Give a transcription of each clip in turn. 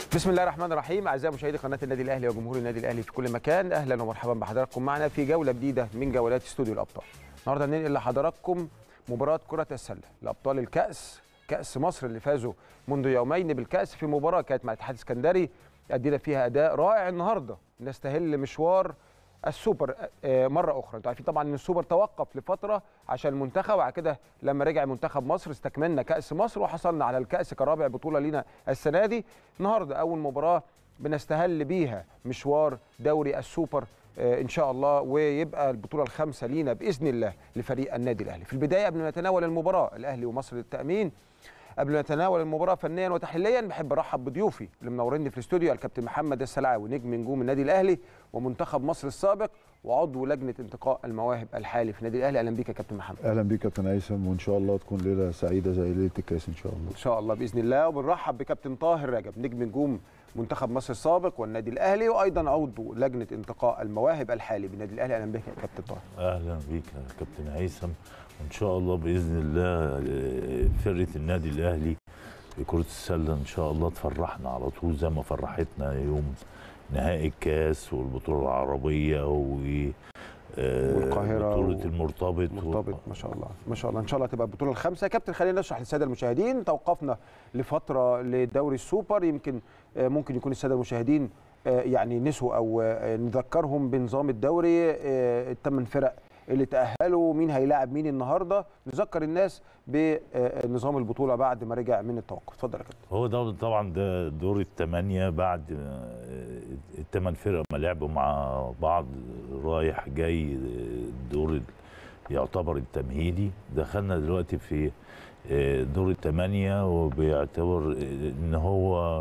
بسم الله الرحمن الرحيم اعزائي مشاهدي قناه النادي الاهلي وجمهور النادي الاهلي في كل مكان اهلا ومرحبا بحضراتكم معنا في جوله جديده من جولات استوديو الابطال النهارده ننقل لحضراتكم مباراه كره السله لابطال الكاس كاس مصر اللي فازوا منذ يومين بالكاس في مباراه كانت مع الاتحاد السكندري ادينا فيها اداء رائع النهارده نستهل مشوار السوبر آه، مره اخرى انتوا عارفين طبعا ان السوبر توقف لفتره عشان المنتخب وبعد كده لما رجع منتخب مصر استكملنا كاس مصر وحصلنا على الكاس كرابع بطوله لينا السنه دي النهارده اول مباراه بنستهل بيها مشوار دوري السوبر آه، ان شاء الله ويبقى البطوله الخامسه لينا باذن الله لفريق النادي الاهلي في البدايه قبل ما نتناول المباراه الاهلي ومصر للتامين قبل ما نتناول المباراه فنيا وتحليليا بحب ارحب بضيوفي اللي منوريني في الاستوديو الكابتن محمد السلعاوي نجم نجوم النادي الاهلي ومنتخب مصر السابق وعضو لجنه انتقاء المواهب الحالي في النادي الاهلي اهلا بيك يا كابتن محمد اهلا بيك كابتن هيثم وان شاء الله تكون ليله سعيده زي ليله الكاس ان شاء الله ان شاء الله باذن الله وبنرحب بكابتن طاهر رجب نجم نجوم منتخب مصر السابق والنادي الاهلي وايضا عضو لجنه انتقاء المواهب الحالي بالنادي الاهلي اهلا بك يا كابتن طاهر اهلا بيك يا كابتن هيثم وان شاء الله باذن الله آه، فرقه النادي الاهلي في كره السله ان شاء الله تفرحنا على طول زي ما فرحتنا يوم نهائي الكاس والبطوله العربيه و آه، والقاهرة بطوله و- المرتبط مرتبط ما شاء الله ما شاء الله ان شاء الله تبقى البطوله الخامسه يا كابتن خلينا نشرح للساده المشاهدين توقفنا لفتره لدوري السوبر يمكن آه، ممكن يكون الساده المشاهدين آه، يعني نسوا او آه، نذكرهم بنظام الدوري آه، الثمان فرق اللي تاهلوا مين هيلاعب مين النهارده نذكر الناس بنظام البطوله بعد ما رجع من التوقف اتفضل يا كابتن هو ده طبعا ده دور الثمانية بعد الثمان فرق ما لعبوا مع بعض رايح جاي دور ال- يعتبر التمهيدي دخلنا دلوقتي في دور الثمانية وبيعتبر ان هو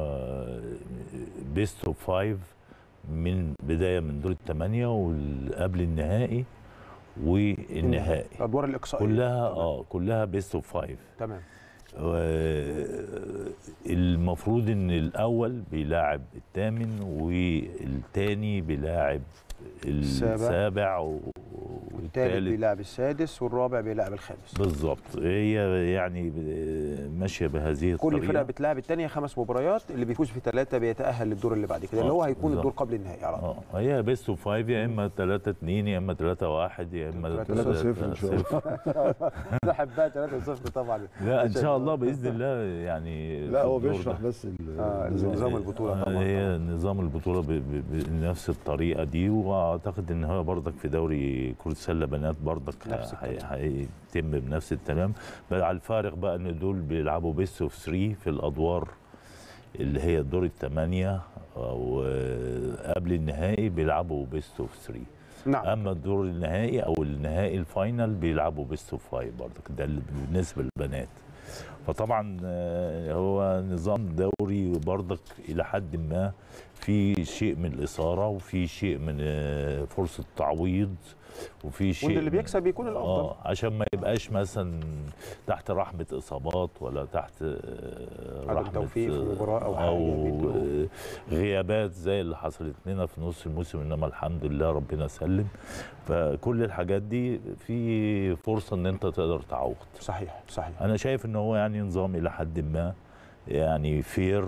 بيست اوف فايف من بداية من دور الثمانية وقبل النهائي والنهائي الادوار الاقصائيه كلها اه كلها بيست اوف فايف تمام المفروض ان الاول بيلاعب الثامن والثاني بيلاعب السابع. السابع و- والثالث والثالث بيلعب السادس والرابع بيلعب الخامس بالظبط هي يعني ب- ماشيه بهذه كل الطريقه فرقه بتلعب الثانيه خمس مباريات اللي بيفوز في ثلاثه بيتاهل للدور اللي بعد كده اللي آه، هو هيكون بالظبط. الدور قبل النهائي على طول اه هي بيست اوف فايف يا اما 3 2 يا اما 3 1 يا اما 3 0 ان شاء الله بحبها 3 0 طبعا لا ان شاء الله باذن الله يعني لا في هو الدور ده. بيشرح بس ال- آه، النظام. نظام البطوله آه، طبعا هي نظام البطوله ب- ب- بنفس الطريقه دي واعتقد ان هو برضك في دوري كره السله بنات برضك نفس هي- الكلام. هيتم بنفس التمام بل على الفارق بقى ان دول بيلعبوا بيست اوف 3 في الادوار اللي هي الدور الثمانيه وقبل النهائي بيلعبوا بيست اوف 3 نعم اما الدور النهائي او النهائي الفاينل بيلعبوا بيست اوف 5 برضك ده اللي بالنسبه للبنات فطبعا آه، هو نظام دوري برضك الى حد ما في شيء من الاثاره وفي شيء من آه، فرصه تعويض وفي شيء وان اللي من- بيكسب بيكون الافضل اه عشان ما يبقاش مثلا تحت رحمه اصابات ولا تحت آه، عدم رحمه توفيق في مباراة أو حاجة او بيدوا. آه، غيابات زي اللي حصلت لنا في نص الموسم انما الحمد لله ربنا سلم فكل الحاجات دي في فرصه ان انت تقدر تعوض صحيح صحيح انا شايف ان هو يعني نظام الى حد ما يعني فير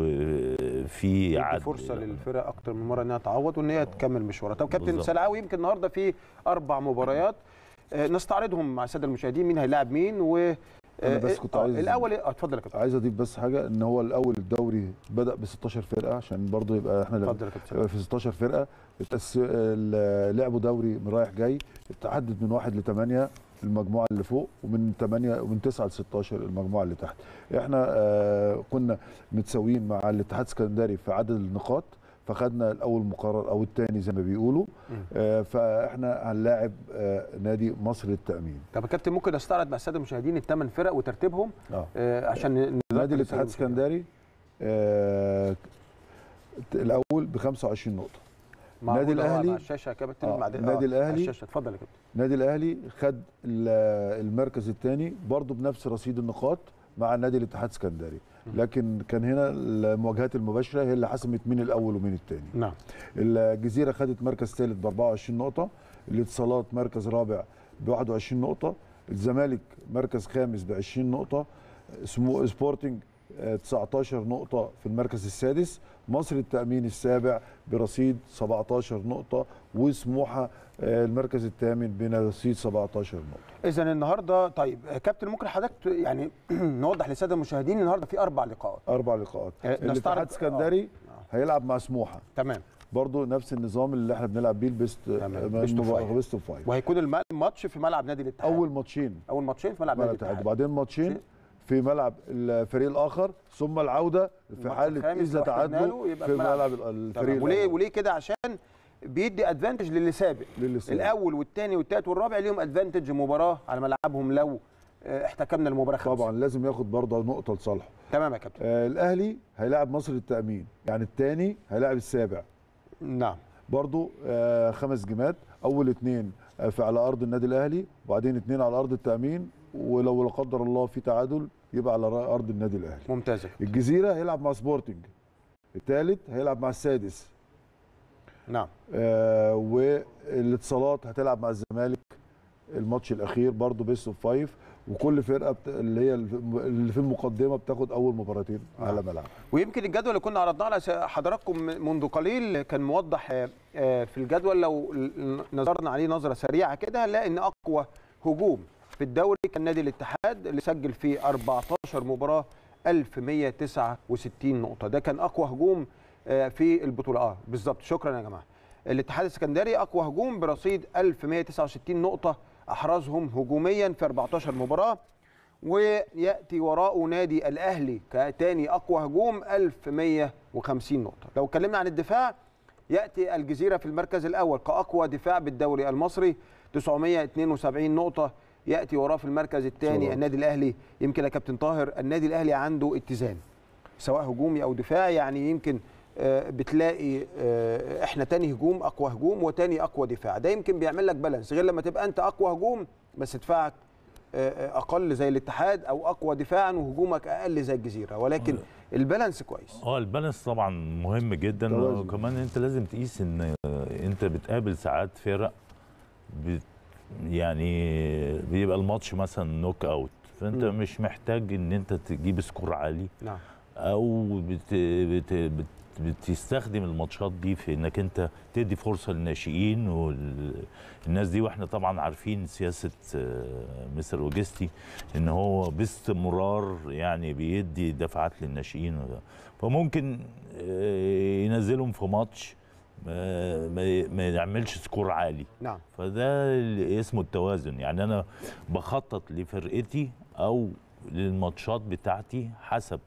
وفي يدي عدل فرصه للفرق اكتر من مره انها تعوض وان هي تكمل مشوارها طب كابتن بالظبط. سلعاوي يمكن النهارده في اربع مباريات آه، نستعرضهم مع الساده المشاهدين مين هيلاعب مين و أنا بس آه، كنت آه، عايز- الاول آه، اتفضل يا كابتن عايز اضيف بس حاجه ان هو الاول الدوري بدا ب 16 فرقه عشان برضه يبقى احنا لما- اتفضل يا كابتن في 16 فرقه التس- ال- لعبوا دوري من رايح جاي اتعدد من واحد لثمانيه المجموعه اللي فوق ومن 8 ومن 9 ل 16 المجموعه اللي تحت احنا آه كنا متساويين مع الاتحاد السكندري في عدد النقاط فخدنا الاول مقرر او الثاني زي ما بيقولوا مم. آه فاحنا هنلاعب آه نادي مصر للتامين طب يا كابتن ممكن استعرض مع الساده المشاهدين الثمان فرق وترتيبهم اه آه، عشان ن- نذكر نادي الاتحاد السادة المشاهدين. السكندري آه الاول ب 25 نقطه معقولة نادي بقى الأهلي- مع الشاشه يا كابتن آه، بعد- نادي على الأهلي- الشاشه اتفضل يا كابتن النادي الاهلي خد ال- المركز الثاني برضه بنفس رصيد النقاط مع نادي الاتحاد السكندري لكن كان هنا المواجهات المباشره هي اللي حسمت مين الاول ومين الثاني نعم الجزيره خدت مركز ثالث ب 24 نقطه الاتصالات مركز رابع ب 21 نقطه الزمالك مركز خامس ب 20 نقطه سمو سبورتنج آه، 19 نقطة في المركز السادس مصر التأمين السابع برصيد 17 نقطة وسموحة آه، المركز الثامن برصيد 17 نقطة اذا النهارده طيب آه، كابتن ممكن حضرتك ت- يعني نوضح للساده المشاهدين النهارده في اربع لقاءات أربع لقاءات آه، نستعرض- الاتحاد السكندري آه. هيلعب مع سموحة تمام برضو نفس النظام اللي احنا بنلعب بيه البيست تمام. Best of five. بيست اوف فايف وهيكون الم- الماتش في ملعب نادي الاتحاد اول ماتشين اول ماتشين في ملعب ملعب نادي الاتحاد الاتحاد وبعدين ماتشين في ملعب الفريق الاخر ثم العوده في الماتش حاله الخامس اذا لو احتجنا له تعادلوا يبقى في في ملعب- ملعب الفريق تمام. وليه الأول. وليه كده عشان بيدي ادفانتج للي سابق للي سابق. الاول والثاني والثالث والرابع ليهم ادفانتج مباراه على ملعبهم لو آه، احتكمنا المباراه خمسة. طبعا لازم ياخد برضه نقطه لصالحه تمام يا كابتن آه الاهلي هيلاعب مصر التامين يعني الثاني هيلاعب السابع نعم برضه آه خمس جيمات اول اثنين آه في على ارض النادي الاهلي وبعدين اثنين على ارض التامين ولو لا قدر الله في تعادل يبقى على ارض النادي الاهلي ممتازه الجزيره هيلعب مع سبورتنج الثالث هيلعب مع السادس نعم آه والاتصالات هتلعب مع الزمالك الماتش الاخير برضو بيست اوف فايف وكل فرقه بت... اللي هي اللي في المقدمه بتاخد اول مباراتين نعم. على ملعب ويمكن الجدول اللي كنا عرضناه على س- حضراتكم منذ قليل كان موضح آه، آه، في الجدول لو ل- نظرنا عليه نظره سريعه كده هنلاقي ان اقوى هجوم في الدوري كان نادي الاتحاد اللي سجل فيه 14 مباراه 1169 نقطه ده كان اقوى هجوم آه، في البطوله اه بالظبط شكرا يا جماعه الاتحاد السكندري اقوى هجوم برصيد 1169 نقطه احرزهم هجوميا في 14 مباراه وياتي وراءه نادي الاهلي كتاني اقوى هجوم 1150 نقطه لو اتكلمنا عن الدفاع ياتي الجزيره في المركز الاول كاقوى دفاع بالدوري المصري 972 نقطه ياتي وراه في المركز الثاني صراحة. النادي الاهلي يمكن يا كابتن طاهر النادي الاهلي عنده اتزان سواء هجومي او دفاعي يعني يمكن آه، بتلاقي آه، احنا تاني هجوم اقوى هجوم وتاني اقوى دفاع ده يمكن بيعمل لك بالانس غير لما تبقى انت اقوى هجوم بس دفاعك آه، اقل زي الاتحاد او اقوى دفاعا وهجومك اقل زي الجزيره ولكن البالانس كويس اه البالانس طبعا مهم جدا توازن. وكمان انت لازم تقيس ان انت بتقابل ساعات فرق بت يعني بيبقى الماتش مثلا نوك اوت فانت مم. مش محتاج ان انت تجيب سكور عالي نعم او بت بت بت بتستخدم الماتشات دي في انك انت تدي فرصه للناشئين والناس دي واحنا طبعا عارفين سياسه آه، مستر اوجستي ان هو باستمرار يعني بيدي دفعات للناشئين وده. فممكن آه، ينزلهم في ماتش آه، ما ما يعملش سكور عالي نعم فده اللي اسمه التوازن يعني انا بخطط لفرقتي او للماتشات بتاعتي حسب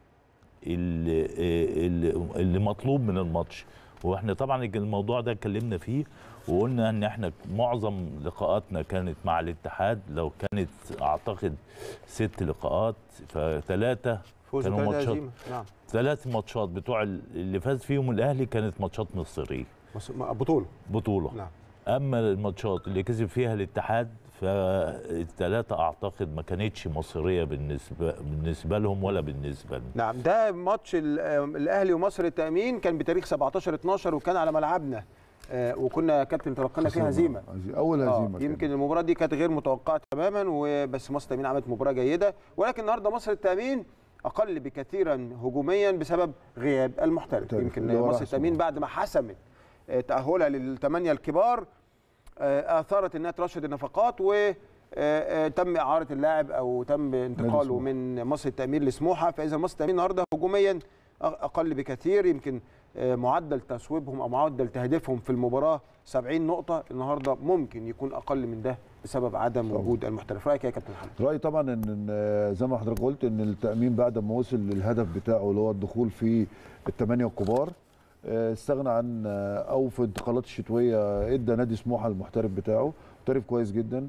اللي, اللي, اللي مطلوب من الماتش واحنا طبعا الموضوع ده اتكلمنا فيه وقلنا ان احنا معظم لقاءاتنا كانت مع الاتحاد لو كانت اعتقد ست لقاءات فثلاثه فوز كانوا وثلاثة ماتشات. هزيمة. نعم ثلاث ماتشات بتوع اللي فاز فيهم الاهلي كانت ماتشات مصريه بس- بطوله بطوله نعم اما الماتشات اللي كسب فيها الاتحاد فالثلاثه اعتقد ما كانتش مصريه بالنسبه بالنسبه لهم ولا بالنسبه لنا نعم ده ماتش ال- آه، الاهلي ومصر التامين كان بتاريخ 17 12 وكان على ملعبنا آه، وكنا يا كابتن تلقينا فيه هزيمه اول آه، هزيمه كانت. يمكن المباراه دي كانت غير متوقعه تماما وبس مصر التامين عملت مباراه جيده ولكن النهارده مصر التامين اقل بكثيرا هجوميا بسبب غياب المحترف محترف، يمكن اللي هو مصر راح التامين بعد ما حسمت آه، تاهلها للثمانيه الكبار آه، اثارت انها ترشد النفقات و آه، آه، تم اعاره اللاعب او تم انتقاله سموحة. من مصر التامين لسموحه فاذا مصر التامين النهارده هجوميا أ- اقل بكثير يمكن آه، معدل تصويبهم او معدل تهديفهم في المباراه 70 نقطه النهارده ممكن يكون اقل من ده بسبب عدم طبعا. وجود المحترف رايك إيه يا كابتن محمد رايي طبعا ان إن زي ما حضرتك قلت ان التامين بعد ما وصل للهدف بتاعه اللي هو الدخول في الثمانيه الكبار آه، استغنى عن آه، او في انتقالات الشتويه ادى نادي سموحه المحترف بتاعه محترف كويس جدا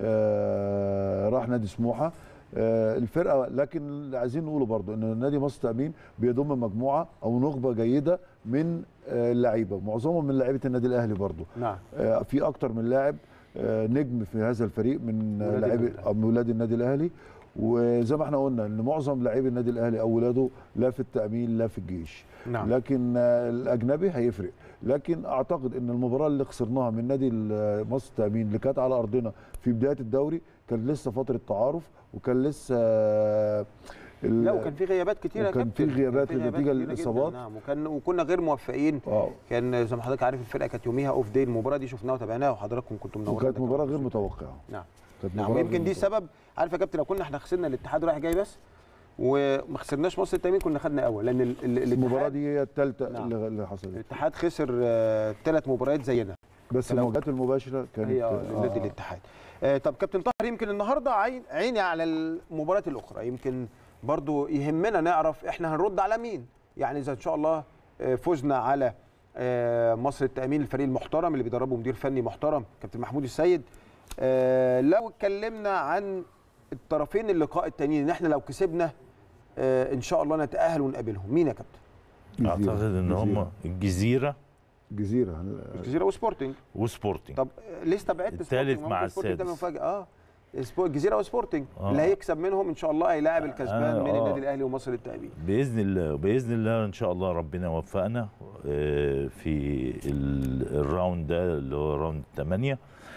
آه، راح نادي سموحه آه، الفرقه لكن اللي عايزين نقوله برضو ان نادي مصر التامين بيضم مجموعه او نخبه جيده من آه، اللعيبه معظمهم من لعيبه النادي الاهلي برضو نعم آه، في اكتر من لاعب آه، نجم في هذا الفريق من ولاد لاعبي النادي الأهلي. أو من ولاد النادي الاهلي وزي ما احنا قلنا ان معظم لاعبي النادي الاهلي اولاده لا في التامين لا في الجيش نعم لكن آه، الاجنبي هيفرق لكن اعتقد ان المباراه اللي خسرناها من نادي ال- مصر التامين اللي كانت على ارضنا في بدايه الدوري كان لسه فتره تعارف وكان لسه آه، ال- لا وكان في غيابات كتيره يا وكان كابتن. في غيابات في نتيجة كتيرة جداً، للإصابات. نعم وكان وكنا غير موفقين اه كان زي ما حضرتك عارف الفرقه كانت يوميها اوف داي المباراه دي شفناها وتابعناها وحضراتكم كنتم منورين وكانت مباراه غير متوقعه نعم كانت نعم مباراة ويمكن غير دي متوقعة. سبب عارف يا كابتن لو كنا احنا خسرنا الاتحاد رايح جاي بس وما خسرناش مصر التامين كنا خدنا اول لان ال- ال- المباراه الاتحاد دي هي الثالثه نعم. اللي اللي حصلت الاتحاد خسر ثلاث مباريات زينا بس فلو- المواجهات المباشره كانت هي آه، لنادي الاتحاد آه، طب كابتن طاهر يمكن النهارده عين عيني على المباريات الاخرى يمكن برضو يهمنا نعرف احنا هنرد على مين يعني اذا ان شاء الله آه، فزنا على آه، مصر التامين الفريق المحترم اللي بيدربه مدير فني محترم كابتن محمود السيد آه، لو اتكلمنا عن الطرفين اللقاء التانيين ان احنا لو كسبنا آه، ان شاء الله نتاهل ونقابلهم مين يا كابتن جزيرة. اعتقد ان جزيرة. هم الجزيره جزيره هن- الجزيره وسبورتنج وسبورتنج طب آه، ليه استبعدت التالت سبورتنج؟ مع ممكن سبورتنج ده السادس. مفاجاه اه سبور- الجزيره وسبورتنج آه. اللي هيكسب منهم ان شاء الله هيلاعب الكسبان آه، من آه. النادي الاهلي ومصر التأمين باذن الله باذن الله ان شاء الله ربنا يوفقنا آه، في ال- الراوند ده اللي هو راوند 8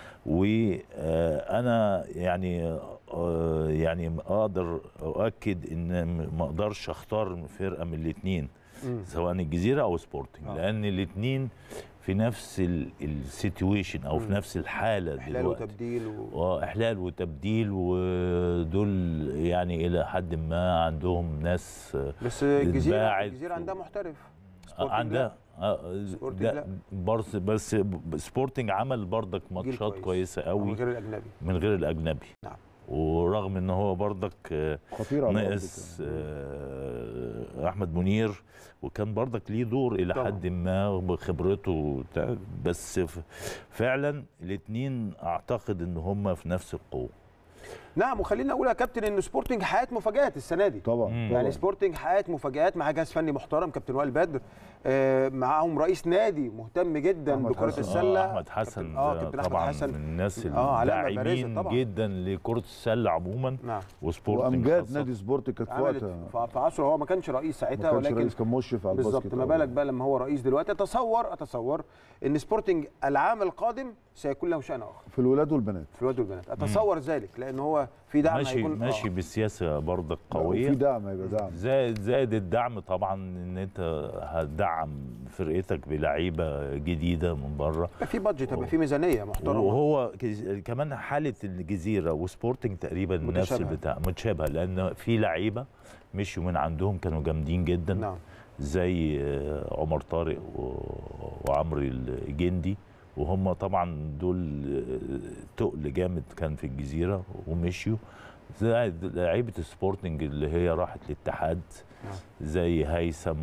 وانا يعني آه، يعني اقدر اؤكد ان ما اقدرش اختار فرقه من الاثنين سواء الجزيره او سبورتنج آه. لان الاثنين في نفس السيتويشن او في مم. نفس الحاله احلال دلوقتي وتبديل و... اه احلال وتبديل ودول يعني الى حد ما عندهم ناس آه، بس الجزيره اتباعت الجزيره و- عندها محترف سبورتنج عندها آه، سبورتنج ده لا. برضه بس سبورتنج عمل برضك ماتشات كويس. كويسه لا، من قوي غير الاجنبي من غير الاجنبي نعم. ورغم ان هو برضك آه، خطيره على الأرض ناقص كمان. آه، احمد منير وكان برضك ليه دور الى طبعاً. حد ما بخبرته وبتاع، بس ف- فعلا الاثنين اعتقد ان هم في نفس القوه نعم وخلينا اقول يا كابتن ان سبورتنج حققت مفاجات السنه دي طبعا مم. طبعا يعني سبورتنج حققت مفاجات مع جهاز فني محترم كابتن وائل بدر آه، معاهم رئيس نادي مهتم جدا أحمد بكره حسن. السله آه احمد حسن كابتن- اه ده كابتن احمد طبعا حسن من الناس آه، علامة بارزة الداعمين طبعاً. جدا لكره السله عموما نعم وسبورتنج وامجاد خاصة. نادي سبورت كانت في عملت وقتها في في عصره هو ما كانش رئيس ما ساعتها كانش ولكن رئيس كان مشرف على بالظبط الباسكت ما أول. بالك بقى لما هو رئيس دلوقتي اتصور اتصور ان سبورتنج العام القادم سيكون له شان اخر في الولاد والبنات في الواد والبنات اتصور ذلك لان هو في دعم ماشي هيكون ماشي آه. بسياسه برضك في قويه دعم هيبقى دعم زائد زائد الدعم طبعا ان انت هتدعم فرقتك بلعيبه جديده من بره يبقى في بادجت يبقى في ميزانيه محترمه وهو كز- كمان حاله الجزيره وسبورتنج تقريبا نفس متشابهة. البتاع متشابهه لان في لعيبه مشوا من عندهم كانوا جامدين جدا نعم زي آه، عمر طارق و- وعمرو الجندي وهم طبعا دول آه، تقل جامد كان في الجزيره ومشيوا زائد لعيبه سبورتنج اللي هي راحت الاتحاد نعم. زي هيثم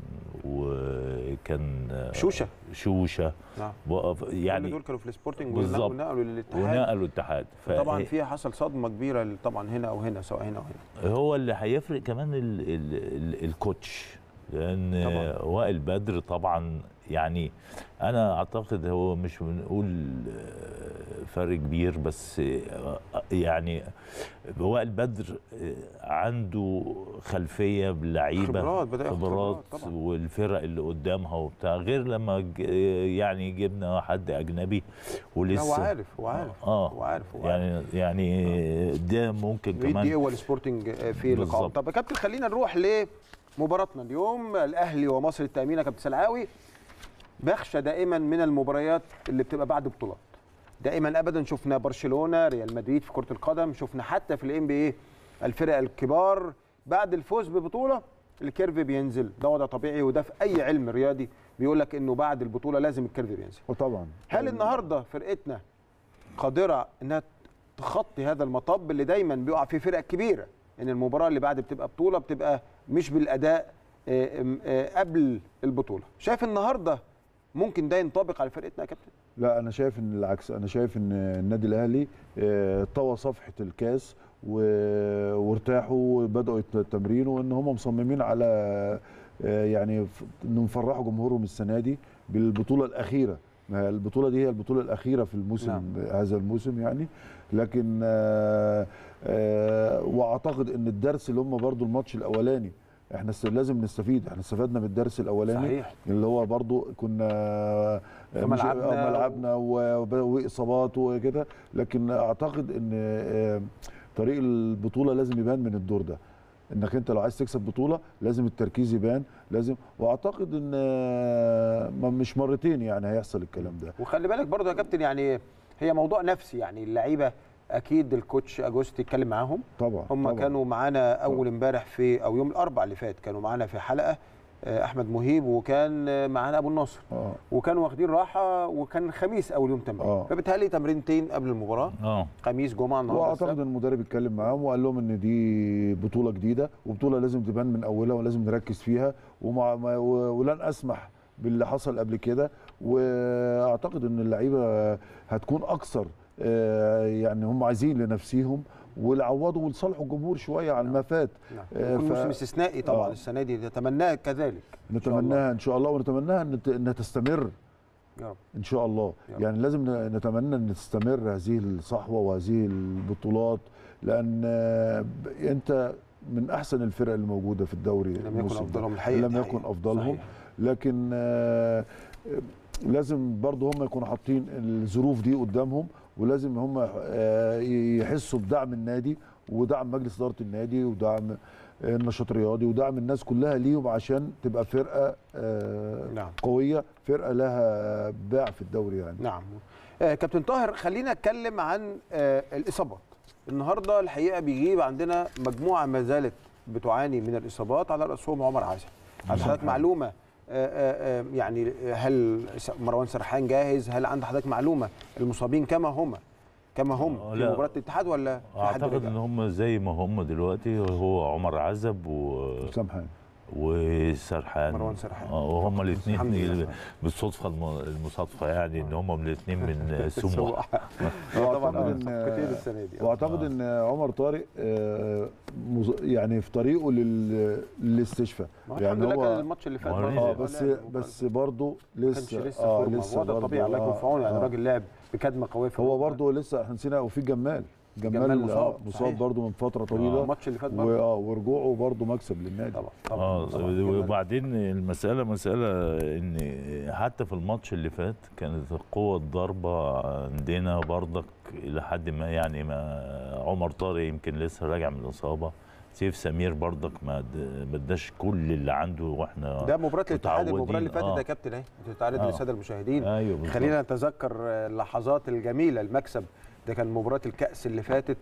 وكان آه، شوشه شوشه نعم وقف يعني يعني دول كانوا في السبورتنج بالظبط. ونقلوا للاتحاد ونقلوا الاتحاد طبعا فهي- فيها حصل صدمه كبيره طبعا هنا او هنا سواء هنا او هنا هو اللي هيفرق كمان ال ال ال الكوتش لان طبعاً. وائل بدر طبعا يعني انا اعتقد هو مش بنقول آه، فرق كبير بس آه، يعني وائل بدر آه، عنده خلفيه باللعيبه خبرات، بدأ ياخد خبرات خبرات طبعاً. والفرق اللي قدامها وبتاع غير لما ج- يعني جبنا حد اجنبي لا ولسه هو عارف هو عارف اه هو عارف هو عارف. يعني يعني ده ممكن يدي كمان قوه لسبورتنج في لقاء بالظبط. طب يا كابتن خلينا نروح لمباراتنا اليوم الاهلي ومصر التامين يا كابتن سلعاوي بخشى دائما من المباريات اللي بتبقى بعد بطولات دائما ابدا شفنا برشلونه ريال مدريد في كره القدم شفنا حتى في الام بي اي الفرق الكبار بعد الفوز ببطوله الكيرف بينزل ده وضع طبيعي وده في اي علم رياضي بيقول لك انه بعد البطوله لازم الكيرف بينزل وطبعا هل النهارده فرقتنا قادره انها تخطي هذا المطب اللي دايما بيقع فيه فرق كبيره ان المباراه اللي بعد بتبقى بطوله بتبقى مش بالاداء آه، آم، آه، قبل البطوله شايف النهارده ممكن ده ينطبق على فرقتنا يا كابتن لا انا شايف ان العكس انا شايف ان النادي الاهلي آه، طوى صفحه الكاس و- وارتاحوا وبداوا يت- التمرين وان هم مصممين على آه، يعني ف- انهم يفرحوا جمهورهم السنه دي بالبطوله الاخيره ما البطوله دي هي البطوله الاخيره في الموسم نعم. هذا الموسم يعني لكن آه، آه، واعتقد ان الدرس اللي هم برضو الماتش الاولاني احنا است- لازم نستفيد احنا استفدنا من الدرس الاولاني صحيح اللي هو برضو كنا في مش- ملعبنا آه، ملعبنا و- وب- واصابات وكده لكن اعتقد ان آه، طريق البطوله لازم يبان من الدور ده انك انت لو عايز تكسب بطوله لازم التركيز يبان لازم واعتقد ان آه، ما- مش مرتين يعني هيحصل الكلام ده وخلي بالك برضه يا كابتن يعني هي موضوع نفسي يعني اللعيبه اكيد الكوتش اجوستي اتكلم معاهم طبعا هم طبعا. كانوا معانا اول امبارح في او يوم الاربعاء اللي فات كانوا معانا في حلقه آه، احمد مهيب وكان آه، معانا ابو النصر اه وكانوا واخدين راحه وكان الخميس اول يوم تمرين آه. فبالتالي تمرينتين قبل المباراه اه خميس جمعه النهارده واعتقد السبت. ان المدرب اتكلم معاهم وقال لهم ان دي بطوله جديده وبطوله لازم تبان من اولها ولازم نركز فيها ومع ما- و- ولن اسمح باللي حصل قبل كده واعتقد ان اللعيبه هتكون اكثر آه، يعني هم عايزين لنفسيهم والعوضوا ولصالحوا الجمهور شويه على ما فات نعم. آه، يكون ف- موسم استثنائي طبعا آه. السنه دي نتمناه كذلك إن شاء الله. نتمناها ان شاء الله ونتمناها ان ت- انها تستمر يا رب ان شاء الله يا رب. يعني لازم ن- نتمنى ان تستمر هذه الصحوه وهذه البطولات لان آه، ب- انت من احسن الفرق اللي موجوده في الدوري لم يكن الموسم ده. افضلهم الحقيقه لم دي يكن حقيقة. افضلهم صحيح. لكن آه، لازم برضه هم يكونوا حاطين الظروف دي قدامهم ولازم هم آه، يحسوا بدعم النادي ودعم مجلس اداره النادي ودعم النشاط الرياضي ودعم الناس كلها ليهم عشان تبقى فرقه آه، نعم. قويه فرقه لها باع في الدوري يعني نعم آه كابتن طاهر خلينا نتكلم عن آه الاصابات النهارده الحقيقه بيغيب عندنا مجموعه ما زالت بتعاني من الاصابات على راسهم عمر عازم عند حضرتك معلومه آه آه آه يعني يعني س- مروان سرحان جاهز هل عند حضرتك معلومه المصابين كما هم كما هم آه، في لا. مباراه الاتحاد ولا في حد اعتقد رجع؟ ان هم زي ما هم دلوقتي هو عمر عزب و... سامحني وسرحان مروان سرحان. اه وهم الحمد لله. الاثنين بالصدفه الم- المصادفه يعني ان هم من الاثنين من سموحه طبعا واعتقد آه، ان صفقتين السنه دي آه. واعتقد ان عمر طارق آه، مز- يعني في طريقه لل- للاستشفاء ما يعني الحمد لله كان هو الماتش اللي فات ما هو برضه اه لازم. بس لعب بس برضه ما كانش لسه لسه اه فورمه لسه هو ده برضه طبيعي الله يكون في عونه يعني آه. الراجل لعب بكدمه قويه في هو المباراة. برضه لسه احنا نسينا وفي جمال جمال جمال مصاب، آه، مصاب صحيح. برضه من فتره آه، طويله الماتش اللي فات برضه واه ورجوعه برضه مكسب للنادي طبعا طبعا اه طبعاً. جمال. وبعدين المساله مساله ان حتى في الماتش اللي فات كانت قوه الضربه عندنا برضك الى حد ما يعني ما عمر طارق يمكن لسه راجع من الاصابه سيف سمير برضك ما د- ما اداش كل اللي عنده واحنا ده مباراة الاتحاد المباراة اللي متعودين. فاتت آه. يا كابتن اهي بتتعرض آه. للسادة المشاهدين ايوه بالظبط. خلينا نتذكر آه، اللحظات الجميلة المكسب ده كان مباراة الكأس اللي فاتت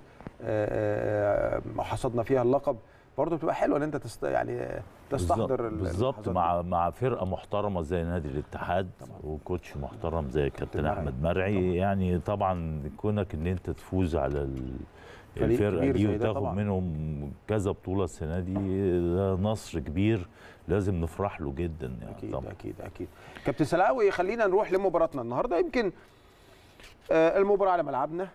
آه، آه، حصدنا فيها اللقب برضه بتبقى حلوه ان انت تست... يعني آه، تستحضر ال- بالظبط اللحظات مع مع فرقه محترمه زي نادي الاتحاد وكوتش محترم زي كابتن احمد مرعي يعني طبعا كونك ان انت تفوز على ال- فريق الفرقه كبير دي زي ده وتاخد طبعاً. منهم كذا بطوله السنه دي ده نصر كبير لازم نفرح له جدا دي. يعني اكيد طبعا اكيد اكيد كابتن سلاوي خلينا نروح لمباراتنا النهارده يمكن آه، المباراه على ملعبنا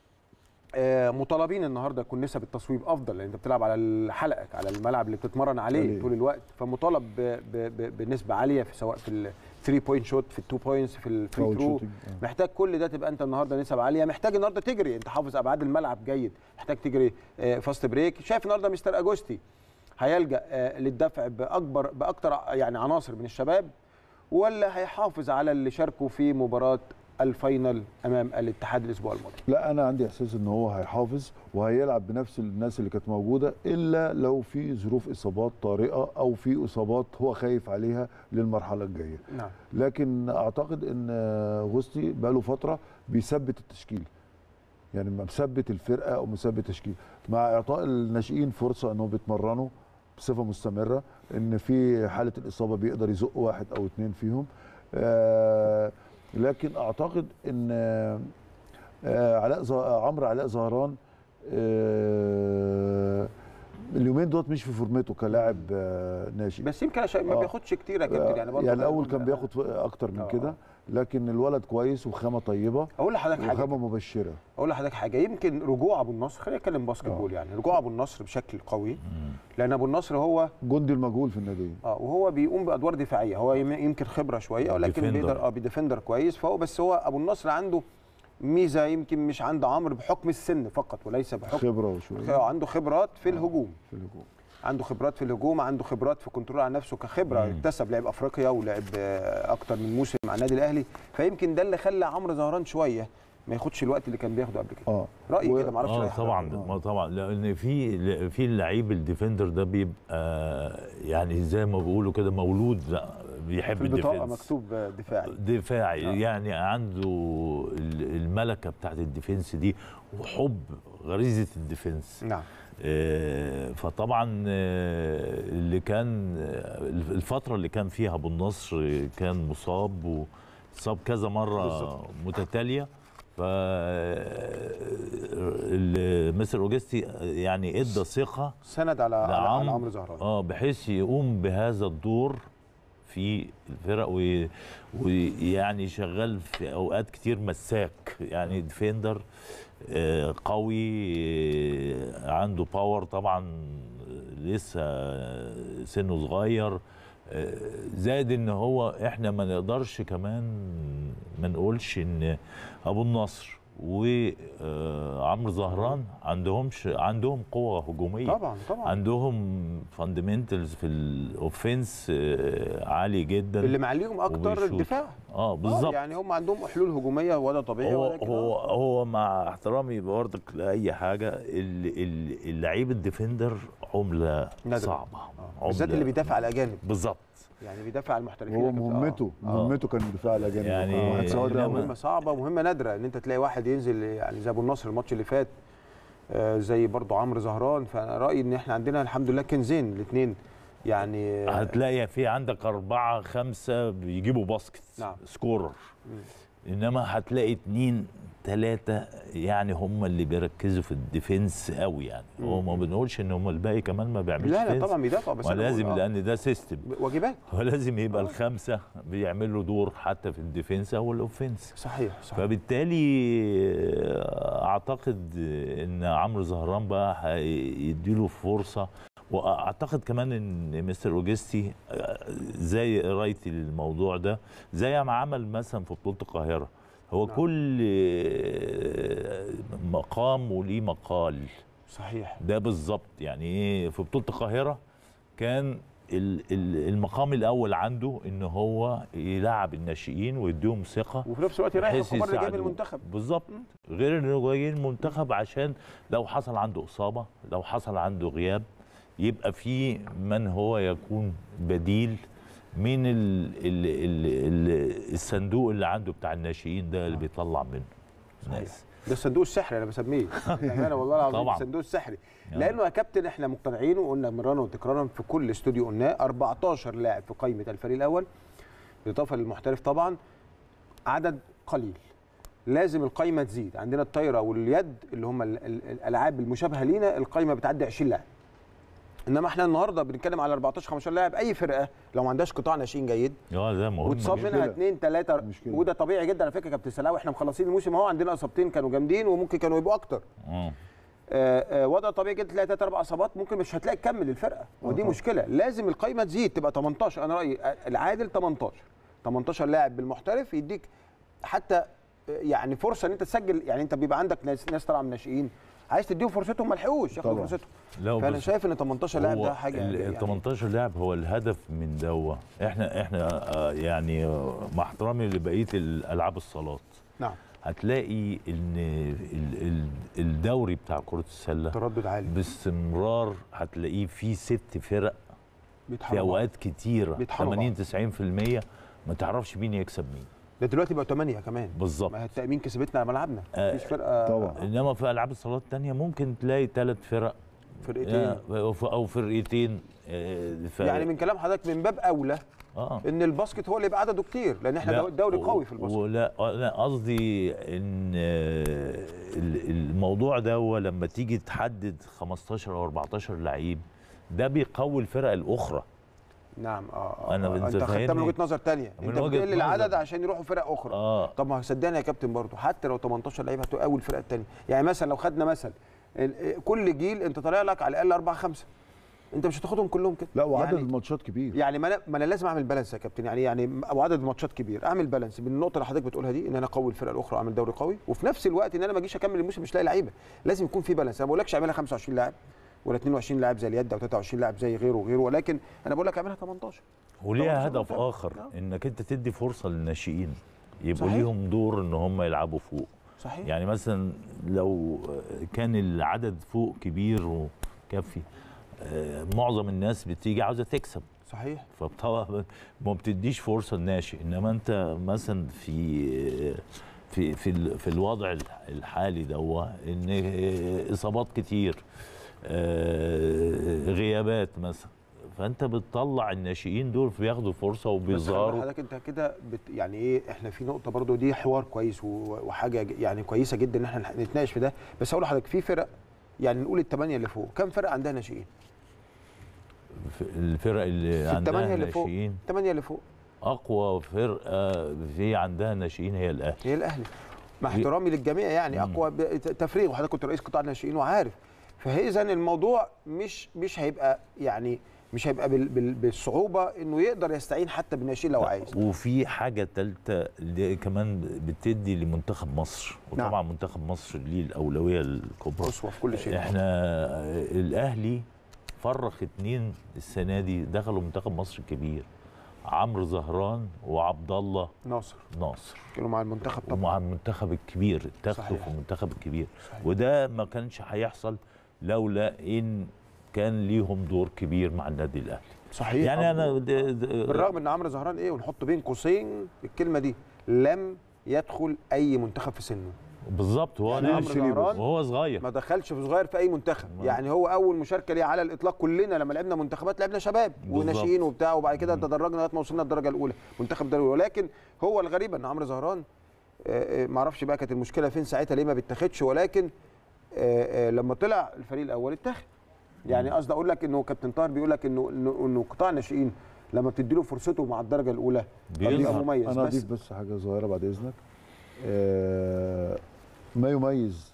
آه، مطالبين النهارده يكون نسب التصويب افضل لان انت بتلعب على الحلقه على الملعب اللي بتتمرن عليه عليه. طول الوقت فمطالب ب- ب- ب- بنسبه عاليه في سواء في الثري بوينت شوت في التو بوينتس في الفري فاول ثرو شوتينج، آه. محتاج كل ده تبقى انت النهارده نسب عاليه محتاج النهارده تجري انت حافظ ابعاد الملعب جيد محتاج تجري آه، فاست بريك شايف النهارده مستر اجوستي هيلجا آه، للدفع باكبر باكتر يعني عناصر من الشباب ولا هيحافظ على اللي شاركوا في مباراه الفاينل امام الاتحاد الاسبوع الماضي لا انا عندي احساس ان هو هيحافظ وهيلعب بنفس الناس اللي كانت موجوده الا لو في ظروف اصابات طارئه او في اصابات هو خايف عليها للمرحله الجايه نعم لكن اعتقد ان غوستي بقاله فتره بيثبت التشكيل يعني ما مثبت الفرقه او مثبت تشكيل مع اعطاء الناشئين فرصه انهم بيتمرنوا بصفه مستمره ان في حاله الاصابه بيقدر يزق واحد او اثنين فيهم آه لكن اعتقد ان آه علاء ز- عمرو علاء زهران آه اليومين دوت مش في فورمته كلاعب آه ناشئ بس يمكن عشان ما آه. بياخدش كتير يا كابتن يعني برضه يعني ده الاول يكون- كان بياخد اكتر من آه. كده لكن الولد كويس وخامه طيبه اقول لحضرتك حاجه وخامه مبشره اقول لحضرتك حاجه يمكن رجوع ابو النصر خلينا نتكلم باسكت بول يعني رجوع ابو النصر بشكل قوي لان ابو النصر هو جندي المجهول في النادي اه وهو بيقوم بادوار دفاعيه هو يم- يمكن خبره شويه ولكن ديفندر. بيقدر اه بيديفندر كويس فهو بس هو ابو النصر عنده ميزه يمكن مش عند عمرو بحكم السن فقط وليس بحكم خبره وشويه آه، عنده خبرات في الهجوم في الهجوم عنده خبرات في الهجوم عنده خبرات في كنترول على نفسه كخبره مم. اكتسب لعب افريقيا ولعب آه، اكتر من موسم مع النادي الاهلي فيمكن ده اللي خلى عمرو زهران شويه ما ياخدش الوقت اللي كان بياخده قبل كده اه رايي و- كده ما اعرفش اه رأي حضرتك. طبعا آه. ما طبعا لان في في اللعيب الديفندر ده بيبقى يعني زي ما بيقولوا كده مولود بيحب في البطاقه الديفنس مكتوب آه، دفاعي دفاعي آه. يعني عنده ال- الملكه بتاعت الديفنس دي وحب غريزه الديفنس نعم آه، فطبعا آه، اللي كان آه، الفتره اللي كان فيها ابو النصر كان مصاب وصاب كذا مره بالظبط. متتاليه ف ال- مستر اوجستي يعني ادى ثقه سند على على, على لعمرو عمرو زهران اه بحيث يقوم بهذا الدور في الفرق وي- ويعني شغال في اوقات كتير مساك يعني ديفندر آه، قوي آه، عنده باور طبعا آه، لسه سنه صغير آه، زائد ان هو احنا ما نقدرش كمان ما نقولش ان ابو النصر وعمرو زهران عندهمش عندهم قوه هجوميه طبعا طبعا عندهم فاندمنتالز في الاوفنس آه، عالي جدا اللي معليهم اكتر وبيشوط. الدفاع اه آه، بالظبط يعني هم عندهم حلول هجوميه وده طبيعي هو ولكن هو آه. هو مع احترامي برضك لاي حاجه ال- ال- اللعيب الديفندر عمله نادرة. صعبه آه. بالذات اللي بيدافع على الاجانب بالظبط يعني بيدافع على المحترفين هو يا كابتن. آه. مهمته آه. مهمته كان دفاع على جانب يعني واحد سواء ده إنما- مهمه صعبه ومهمه نادره ان انت تلاقي واحد ينزل يعني زي ابو النصر الماتش اللي فات آه، زي برضو عمرو زهران فانا رايي ان احنا عندنا الحمد لله كنزين الاثنين يعني آه، هتلاقي في عندك أربعة خمسة بيجيبوا باسكت نعم. سكورر إنما هتلاقي اتنين تلاتة يعني هم اللي بيركزوا في الديفنس قوي يعني هو ما بنقولش إن هم الباقي كمان ما بيعملش لا لا ديفنس طبعا بيدافعوا بس أنا ولازم بقول، آه، لأن ده سيستم واجبات ولازم يبقى الخمسة بيعملوا دور حتى في الديفنس أو الأوفنس صحيح صحيح فبالتالي آه، اعتقد ان عمرو زهران بقى هيديله فرصه واعتقد كمان ان مستر اوجستي آه، زي قرايتي للموضوع ده زي ما عمل مثلا في بطوله القاهره هو نعم. كل آه، مقام وليه مقال صحيح ده بالظبط يعني ايه في بطوله القاهره كان ال- ال- المقام الاول عنده ان هو يلعب الناشئين ويديهم ثقه وفي نفس الوقت رايح بحيث الكبار اللي جايب يساعدوه. المنتخب بالظبط غير انه جايين المنتخب عشان لو حصل عنده اصابه لو حصل عنده غياب يبقى في من هو يكون بديل من ال ال ال ال الصندوق اللي عنده بتاع الناشئين ده اللي بيطلع منه ناس ده الصندوق السحري انا بسميه يعني انا والله العظيم طبعاً. الصندوق السحري يعني. لانه يا كابتن احنا مقتنعين وقلنا مرارا وتكرارا في كل استوديو قلناه 14 لاعب في قائمه الفريق الاول بالاضافه للمحترف طبعا عدد قليل لازم القائمه تزيد عندنا الطايره واليد اللي هم ال- ال- الالعاب المشابهه لينا القائمه بتعدي 20 لاعب انما احنا النهارده بنتكلم على 14 15 لاعب اي فرقه لو ما عندهاش قطاع ناشئين جيد اه ده مهم وتصاب جداً. منها اثنين ثلاثه مشكلة. وده طبيعي جدا على فكره يا كابتن سلاوي احنا مخلصين الموسم اهو عندنا اصابتين كانوا جامدين وممكن كانوا يبقوا اكتر آه. آه، آه، وضع طبيعي جدا تلاقي ثلاث اربع اصابات ممكن مش هتلاقي تكمل الفرقه ودي طبعا. مشكله لازم القائمه تزيد تبقى 18 انا رايي آه، العادل 18 18 لاعب بالمحترف يديك حتى آه، يعني فرصه ان انت تسجل يعني انت بيبقى عندك ناس ناس طالعه من الناشئين عايز تديهم فرصتهم ما لحقوش ياخدوا طبعا. فرصتهم لو فانا بس- شايف ان 18 لاعب هو ده حاجه ال يعني 18 لاعب هو الهدف من دوا احنا احنا آه، يعني آه، مع احترامي لبقيه الالعاب الصالات نعم هتلاقي ان ال- ال- الدوري بتاع كره السله تردد عالي باستمرار هتلاقيه فيه ست فرق في بيتحركوا اوقات كتيره بيتحاربوا 80 90% ما تعرفش مين يكسب مين ده دلوقتي بقى 8 كمان بالظبط ما هي التامين كسبتنا على ملعبنا آه، مفيش فرقه طبعا. انما في العاب الصالات الثانيه ممكن تلاقي ثلاث فرق فرقتين آه، او فرقتين آه، ف- يعني من كلام حضرتك من باب اولى اه ان الباسكت هو اللي يبقى عدده كتير لان احنا لا، دو- دوري و- قوي في الباسكت ولا لا قصدي ان آه، ال- الموضوع ده هو لما تيجي تحدد 15 او 14 لعيب ده بيقوي الفرق الاخرى نعم اه, آه أنا آه. أنت انت خدتها من فاهمني؟ وجهه نظر تانية من انت وجهة بتقل العدد نظر. عشان يروحوا فرق اخرى اه طب ما صدقني يا كابتن برضو حتى لو 18 لعيب هتقوي الفرقه الثانيه يعني مثلا لو خدنا مثل ال- كل جيل انت طالع لك على الاقل اربعه خمسه انت مش هتاخدهم كلهم كده لا وعدد يعني الماتشات كبير يعني ما انا ما انا لازم اعمل بالانس يا كابتن يعني يعني وعدد الماتشات كبير اعمل بالانس بين النقطه اللي حضرتك بتقولها دي ان انا اقوي الفرقه الاخرى اعمل دوري قوي وفي نفس الوقت ان انا ما اجيش اكمل الموسم مش لاقي لعيبه لازم يكون في بالانس انا ما بقولكش اعملها 25 لاعب ولا 22 لاعب زي اليد او 23 لاعب زي غيره وغيره ولكن انا بقول لك اعملها 18 وليها 18 هدف ممتاز. اخر آه. انك انت تدي فرصه للناشئين يبقوا صحيح. ليهم دور ان هم يلعبوا فوق صحيح يعني مثلا لو كان العدد فوق كبير وكافي آه، معظم الناس بتيجي عاوزه تكسب صحيح فطبعا ما بتديش فرصه الناشئ انما انت مثلا في في في, ال- في الوضع الحالي ده ان اصابات كتير آه، غيابات مثلا فانت بتطلع الناشئين دول بياخدوا فرصه بس خلي بالك وبيظهروا حضرتك انت كده بت يعني ايه احنا في نقطه برضو دي حوار كويس و- وحاجه ج- يعني كويسه جدا ان احنا نتناقش في ده بس اقول لحضرتك في فرق يعني نقول الثمانيه اللي فوق كم فرق عندها ناشئين؟ في الفرق اللي في عندها الثمانيه اللي فوق ناشئين الثمانيه اللي فوق اقوى فرقه في عندها ناشئين هي الاهلي هي الاهلي مع دي- احترامي للجميع يعني مم. اقوى ب- ت- تفريغ وحضرتك كنت رئيس قطاع الناشئين وعارف فاذا الموضوع مش مش هيبقى يعني مش هيبقى بال بال بالصعوبه انه يقدر يستعين حتى بالناشئين لو عايز وفي حاجه ثالثه اللي كمان بتدي لمنتخب مصر وطبعا نعم. منتخب مصر ليه الاولويه الكبرى اسوه في كل شيء احنا الاهلي فرخ اتنين السنه دي دخلوا منتخب مصر الكبير عمرو زهران وعبد الله ناصر ناصر كانوا مع المنتخب طبعا ومع المنتخب الكبير اتاخدوا صحيح. في المنتخب الكبير صحيح. وده ما كانش هيحصل لولا ان كان ليهم دور كبير مع النادي الاهلي صحيح يعني انا د- د- بالرغم ان عمرو زهران ايه ونحط بين قوسين الكلمه دي لم يدخل اي منتخب في سنه بالظبط هو يعني أنا- عمرو زهران وهو صغير ما دخلش في صغير في اي منتخب ما- يعني هو اول مشاركه ليه على الاطلاق كلنا لما لعبنا منتخبات لعبنا شباب بالظبط. وناشئين وبتاع وبعد كده تدرجنا لغايه ما وصلنا الدرجه الاولى منتخب دوري ولكن هو الغريب ان عمرو زهران آه، آه، ما اعرفش بقى كانت المشكله فين ساعتها ليه ما بيتاخدش ولكن آه، آه، لما طلع الفريق الاول اتاخد يعني قصدي اقول لك انه كابتن طاهر بيقول لك انه انه إنه قطاع الناشئين لما بتدي له فرصته مع الدرجه الاولى بيبقى بيظهر. مميز انا بس اضيف بس حاجه صغيره بعد اذنك آه، ما يميز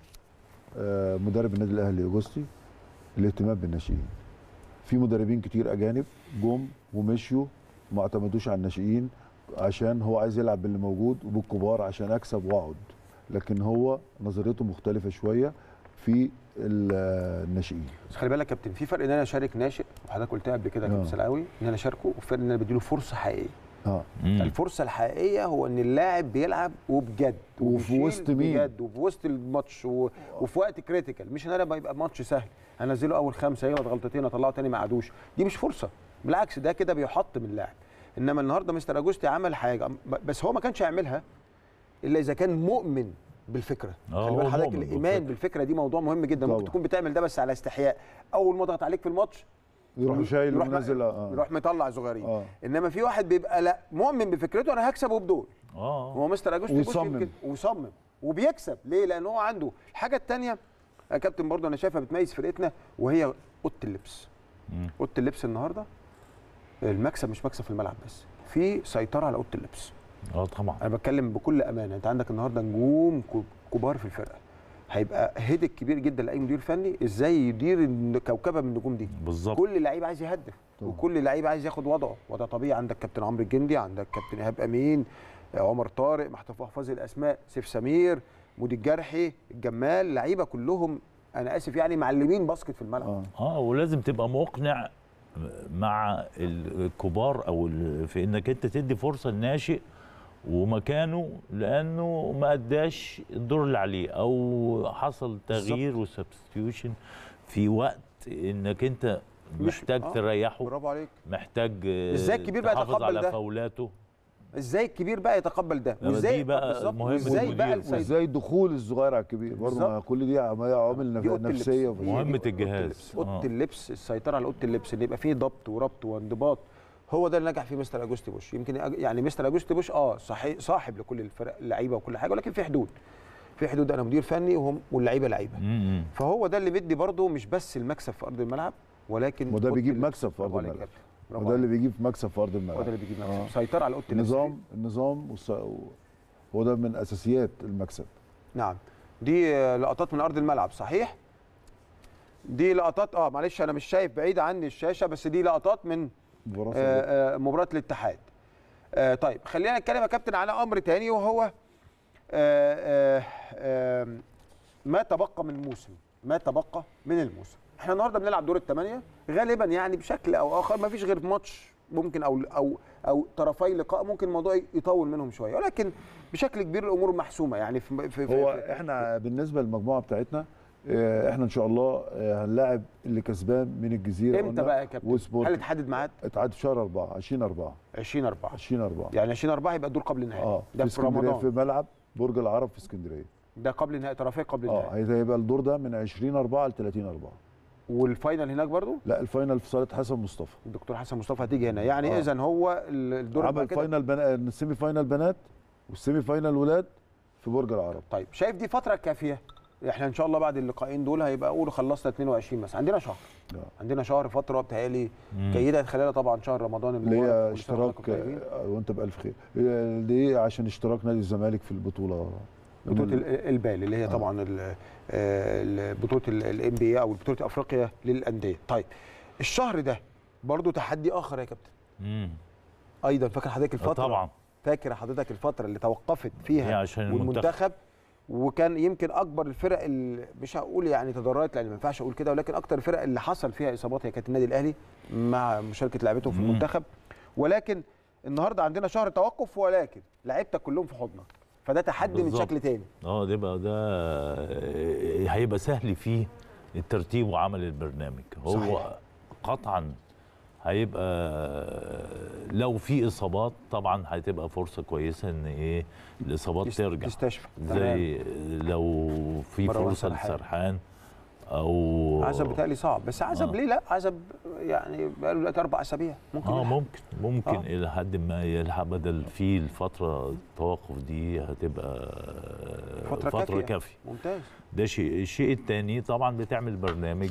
آه، مدرب النادي الاهلي اوجستي الاهتمام بالناشئين في مدربين كتير اجانب جم ومشيوا ما اعتمدوش على الناشئين عشان هو عايز يلعب باللي موجود وبالكبار عشان اكسب واقعد لكن هو نظريته مختلفه شويه في ال- الناشئين بس خلي بالك يا كابتن في فرق ان انا اشارك ناشئ وحضرتك قلتها قبل كده يا آه. كابتن سلاوي ان انا اشاركه وفرق ان انا بديله فرصه حقيقيه اه مم. الفرصه الحقيقيه هو ان اللاعب بيلعب وبجد وفي وبيشيل وسط مين؟ بجد وفي وسط الماتش و... وفي وقت كريتيكال مش ان انا بيبقى ماتش سهل انزله اول خمسه يغلط غلطتين اطلعه تاني ما عادوش دي مش فرصه بالعكس ده كده بيحط من اللاعب انما النهارده مستر اجوستي عمل حاجه ب- بس هو ما كانش هيعملها الا اذا كان مؤمن بالفكره آه، خلي بالك هو حضرتك مؤمن الايمان بالفكرة. بالفكره دي موضوع مهم جدا ممكن طبعا. تكون بتعمل ده بس على استحياء اول ما ضغط عليك في الماتش يروح شايل يروح ونازل اه يروح مطلع صغيرين اه انما في واحد بيبقى لا مؤمن بفكرته انا هكسبه بدول اه هو مستر اجوستي بوش ويصمم. يمكن- ويصمم وبيكسب ليه لان هو عنده الحاجه الثانيه يا كابتن برضه انا شايفها بتميز فرقتنا وهي اوضه اللبس مم. اوضه اللبس النهارده المكسب مش مكسب في الملعب بس في سيطره على اوضه اللبس اه طبعا انا بتكلم بكل امانه انت عندك النهارده نجوم ك- كبار في الفرقه هيبقى هيدك كبير جدا لاي مدير فني ازاي يدير الن- كوكبه من النجوم دي بالظبط كل لعيب عايز يهدف طبعا. وكل لعيب عايز ياخد وضعه وضع طبيعي عندك كابتن عمرو الجندي عندك كابتن ايهاب امين عمر طارق محتفظ احفظ الاسماء سيف سمير مودي الجرحي الجمال لعيبه كلهم انا اسف يعني معلمين باسكت في الملعب اه اه ولازم تبقى مقنع مع الكبار او ال- في انك انت تدي فرصه للناشئ ومكانه لانه ما اداش الدور اللي عليه او حصل تغيير وسبستيوشن في وقت انك انت مش- محتاج آه، تريحه برافو عليك محتاج آه، إزاي الكبير بقى تحافظ يتقبل على ده؟ فولاته ازاي الكبير بقى يتقبل ده لما وازاي دي بقى بالظبط، مهمة وازاي بقى المدير. السيد وازاي دخول الصغير على الكبير برضه ما بالظبط. كل دي عوامل نف- دي أوضة اللبس. نفسيه هي وفي- دي مهمة أوضة الجهاز. اللبس. اوضه آه. اللبس السيطره على اوضه اللبس ان يبقى فيه ضبط وربط وانضباط هو ده اللي نجح فيه مستر اجوستي بوش يمكن أج- يعني مستر اجوستي بوش اه صحيح صاحب لكل الفرق اللعيبه وكل حاجه ولكن في حدود في حدود انا مدير فني وهم واللعيبه لعيبه مم. فهو ده اللي بيدي برضه مش بس المكسب في ارض الملعب ولكن وده أوضة بيجيب اللبس. مكسب في برافو أرض عليك يا الملعب. كابتن. برافو وده اللي عليك. بيجيب مكسب في ارض هو ده الملعب اللي بيجيب آه. مكسب سيطره على اوضه اللبس النظام النظام والس... هو ده من اساسيات المكسب نعم دي آه، لقطات من ارض الملعب صحيح دي لقطات اه معلش انا مش شايف بعيد عني الشاشه بس دي لقطات من مباراه سابقة. آه، آه، مباراه الاتحاد آه، طيب خلينا نتكلم يا كابتن على امر تاني وهو آه، آه، آه، ما تبقى من الموسم ما تبقى من الموسم احنا النهارده بنلعب دور الثمانيه غالبا يعني بشكل او اخر ما فيش غير ماتش ممكن او او او طرفي لقاء ممكن الموضوع يطول منهم شويه ولكن بشكل كبير الامور محسومه يعني في في في هو في- احنا بالنسبه للمجموعه بتاعتنا آه، احنا ان شاء الله آه، هنلاعب اللي كسبان من الجزيره امتى قلنا بقى يا كابتن؟ وسبورت هل اتحدد ميعاد اتعاد في شهر 4 20 4 20 4 20 4 يعني 20 4 يبقى الدور قبل النهائي اه ده في في اسكندريه في رمضان ملعب برج العرب في اسكندريه ده قبل النهائي طرفي قبل اه النهائي هيبقى الدور ده من 20 4 ل 30 4 والفاينل هناك برضو لا الفاينل في صاله حسن مصطفى الدكتور حسن مصطفى هتيجي هنا يعني آه. اذا هو ال- الدور عمل بقى كده فاينل بنا... السيمي فاينل بنات والسيمي فاينل ولاد في برج العرب طيب شايف دي فتره كافيه احنا ان شاء الله بعد اللقاءين دول هيبقى قولوا خلصنا 22 مثلا عندنا شهر آه. عندنا شهر فتره بتهيألي مم. جيده خلالها طبعا شهر رمضان اللي المبارك هي كل سنة اشتراك وحضراتكم طيبين. آه، وانت بالف خير آه، دي عشان اشتراك نادي الزمالك في البطوله بطوله ال- البال اللي هي طبعا ال- آه، ال- بطوله الام بي او بطوله افريقيا للانديه طيب الشهر ده برضو تحدي اخر يا كابتن مم. ايضا فاكر حضرتك آه، الفتره طبعا فاكر حضرتك الفتره اللي توقفت هي فيها عشان المنتخب والمنتخب وكان يمكن اكبر الفرق اللي مش هقول يعني تضررت لان ما ينفعش اقول كده ولكن اكتر الفرق اللي حصل فيها اصابات هي كانت النادي الاهلي مع مشاركه لعيبتهم في مم. المنتخب ولكن النهارده عندنا شهر توقف ولكن لعيبتك كلهم في حضنك فده تحدي من بالظبط. شكل تاني اه ده بقى ده آه، هيبقى سهل فيه الترتيب وعمل البرنامج هو صحيح. قطعا هيبقى لو في اصابات طبعا هتبقى فرصه كويسه ان ايه الاصابات يست- ترجع تستشفى تمام. زي لو في مروان فرصه سرحان. لسرحان او عزب بتهيألي صعب بس عزب آه. ليه لا عزب يعني بقاله دلوقتي اربع اسابيع ممكن اه يلحق. ممكن ممكن آه. الى حد ما يلحق بدل في الفتره التوقف دي هتبقى فترة فتره كافية. كافيه ممتاز ده شيء الشيء الثاني طبعا بتعمل برنامج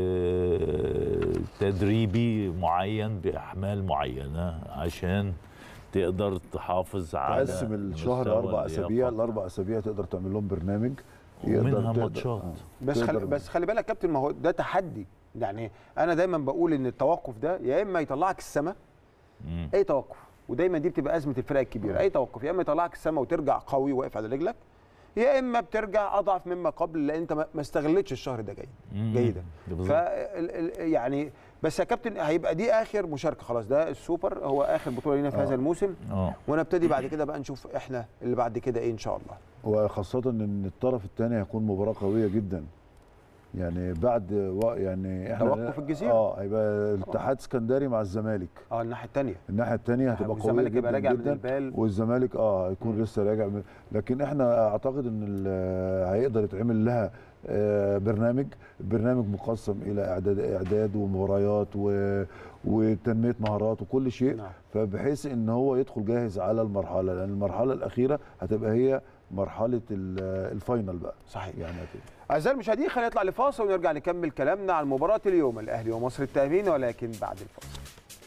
آه، تدريبي معين باحمال معينه عشان تقدر تحافظ على تقسم الشهر مستوى اربع اسابيع اللياقة. الاربع اسابيع تقدر تعمل لهم برنامج ومنها تقدر- ماتشات. آه. بس خلي تقدر- بس خلي بالك يا كابتن ما هو ده تحدي يعني انا دايما بقول ان التوقف ده يا اما يطلعك السما مم. اي توقف ودايما دي بتبقى ازمه الفرق الكبيره اي توقف يا اما يطلعك السما وترجع قوي واقف على رجلك يا اما بترجع اضعف مما قبل لان انت ما ما استغلتش الشهر ده جيد مم. جيدا ده ف بالظبط. يعني بس يا كابتن هيبقى دي اخر مشاركه خلاص ده السوبر هو اخر بطوله لينا في آه. هذا الموسم اه ونبتدي بعد كده بقى نشوف احنا اللي بعد كده ايه ان شاء الله وخاصة ان الطرف الثاني هيكون مباراة قوية جدا يعني بعد و... يعني احنا توقف الجزيرة. اه هيبقى الاتحاد اسكندري مع الزمالك اه الناحيه الثانيه الناحية الثانية هتبقى قوية والزمالك جدا يبقى راجع من جدا البال والزمالك اه هيكون مم. لسه راجع من لكن احنا اعتقد ان ال- هيقدر يتعمل لها آه، برنامج برنامج مقسم الى اعداد اعداد ومباريات و... وتنميه مهارات وكل شيء نعم. فبحيث ان هو يدخل جاهز على المرحله لان المرحله الاخيره هتبقى هي مرحله ال- الفاينل بقى صحيح يعني هتبقى. اعزائي المشاهدين خلينا نطلع لفاصل ونرجع نكمل كلامنا عن مباراه اليوم الاهلي ومصر التامين ولكن بعد الفاصل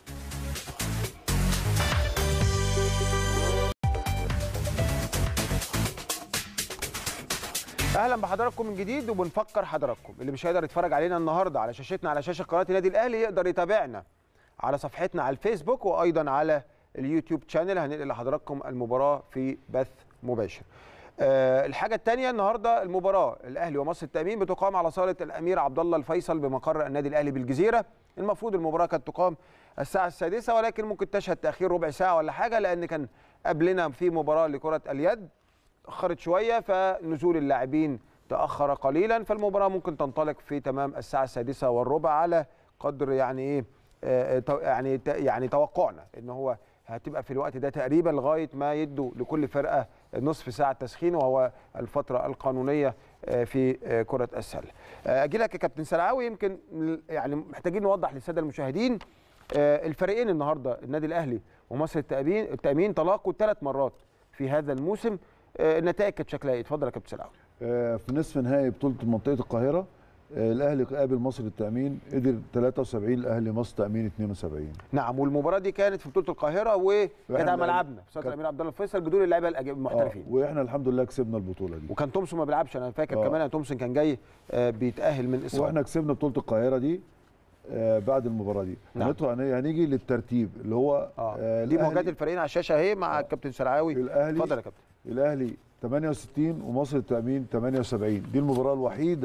اهلا بحضراتكم من جديد وبنفكر حضراتكم اللي مش هيقدر يتفرج علينا النهارده على شاشتنا على شاشه قناه النادي الاهلي يقدر يتابعنا على صفحتنا على الفيسبوك وايضا على اليوتيوب شانل هننقل لحضراتكم المباراه في بث مباشر آه، الحاجه الثانيه النهارده المباراه الاهلي ومصر التامين بتقام على صاله الامير عبد الله الفيصل بمقر النادي الاهلي بالجزيره المفروض المباراه كانت تقام الساعه السادسة ولكن ممكن تشهد تاخير ربع ساعه ولا حاجه لان كان قبلنا في مباراه لكره اليد تاخرت شويه فنزول اللاعبين تاخر قليلا فالمباراه ممكن تنطلق في تمام الساعه السادسة والربع على قدر يعني ايه آه، تو- يعني ت- يعني توقعنا ان هو هتبقى في الوقت ده تقريبا لغايه ما يدوا لكل فرقه نصف ساعه تسخين وهو الفتره القانونيه آه، في آه، كره السله. آه، اجي لك يا كابتن سلعاوي يمكن ل- يعني محتاجين نوضح للساده المشاهدين آه، الفريقين النهارده النادي الاهلي ومصر التامين التامين تلاقوا ثلاث مرات في هذا الموسم آه، النتائج كانت شكلها ايه؟ اتفضل يا كابتن سلعاوي. آه، في نصف نهائي بطوله منطقه القاهره آه، الاهلي قابل مصر التامين قدر 73 الاهلي مصر التامين 72 نعم والمباراه دي كانت في بطوله القاهره وكانت وإحنا على ملعبنا في صاله كانت- الامير عبد الله الفيصل بدون اللعيبه الأج- آه، المحترفين. واحنا الحمد لله كسبنا البطوله دي وكان تومسون ما بيلعبش انا فاكر آه. كمان ان تومسون كان جاي آه، بيتاهل من اصابه واحنا كسبنا بطوله القاهره دي آه، بعد المباراه دي نعم. هندخل هن- هنيجي للترتيب اللي هو اه دي الأهلي- مواجهات الفريقين على الشاشه اهي مع الكابتن سرعاوي الاهلي اتفضل يا كابتن الاهلي 68 ومصر التامين 78 دي المباراه الوحيده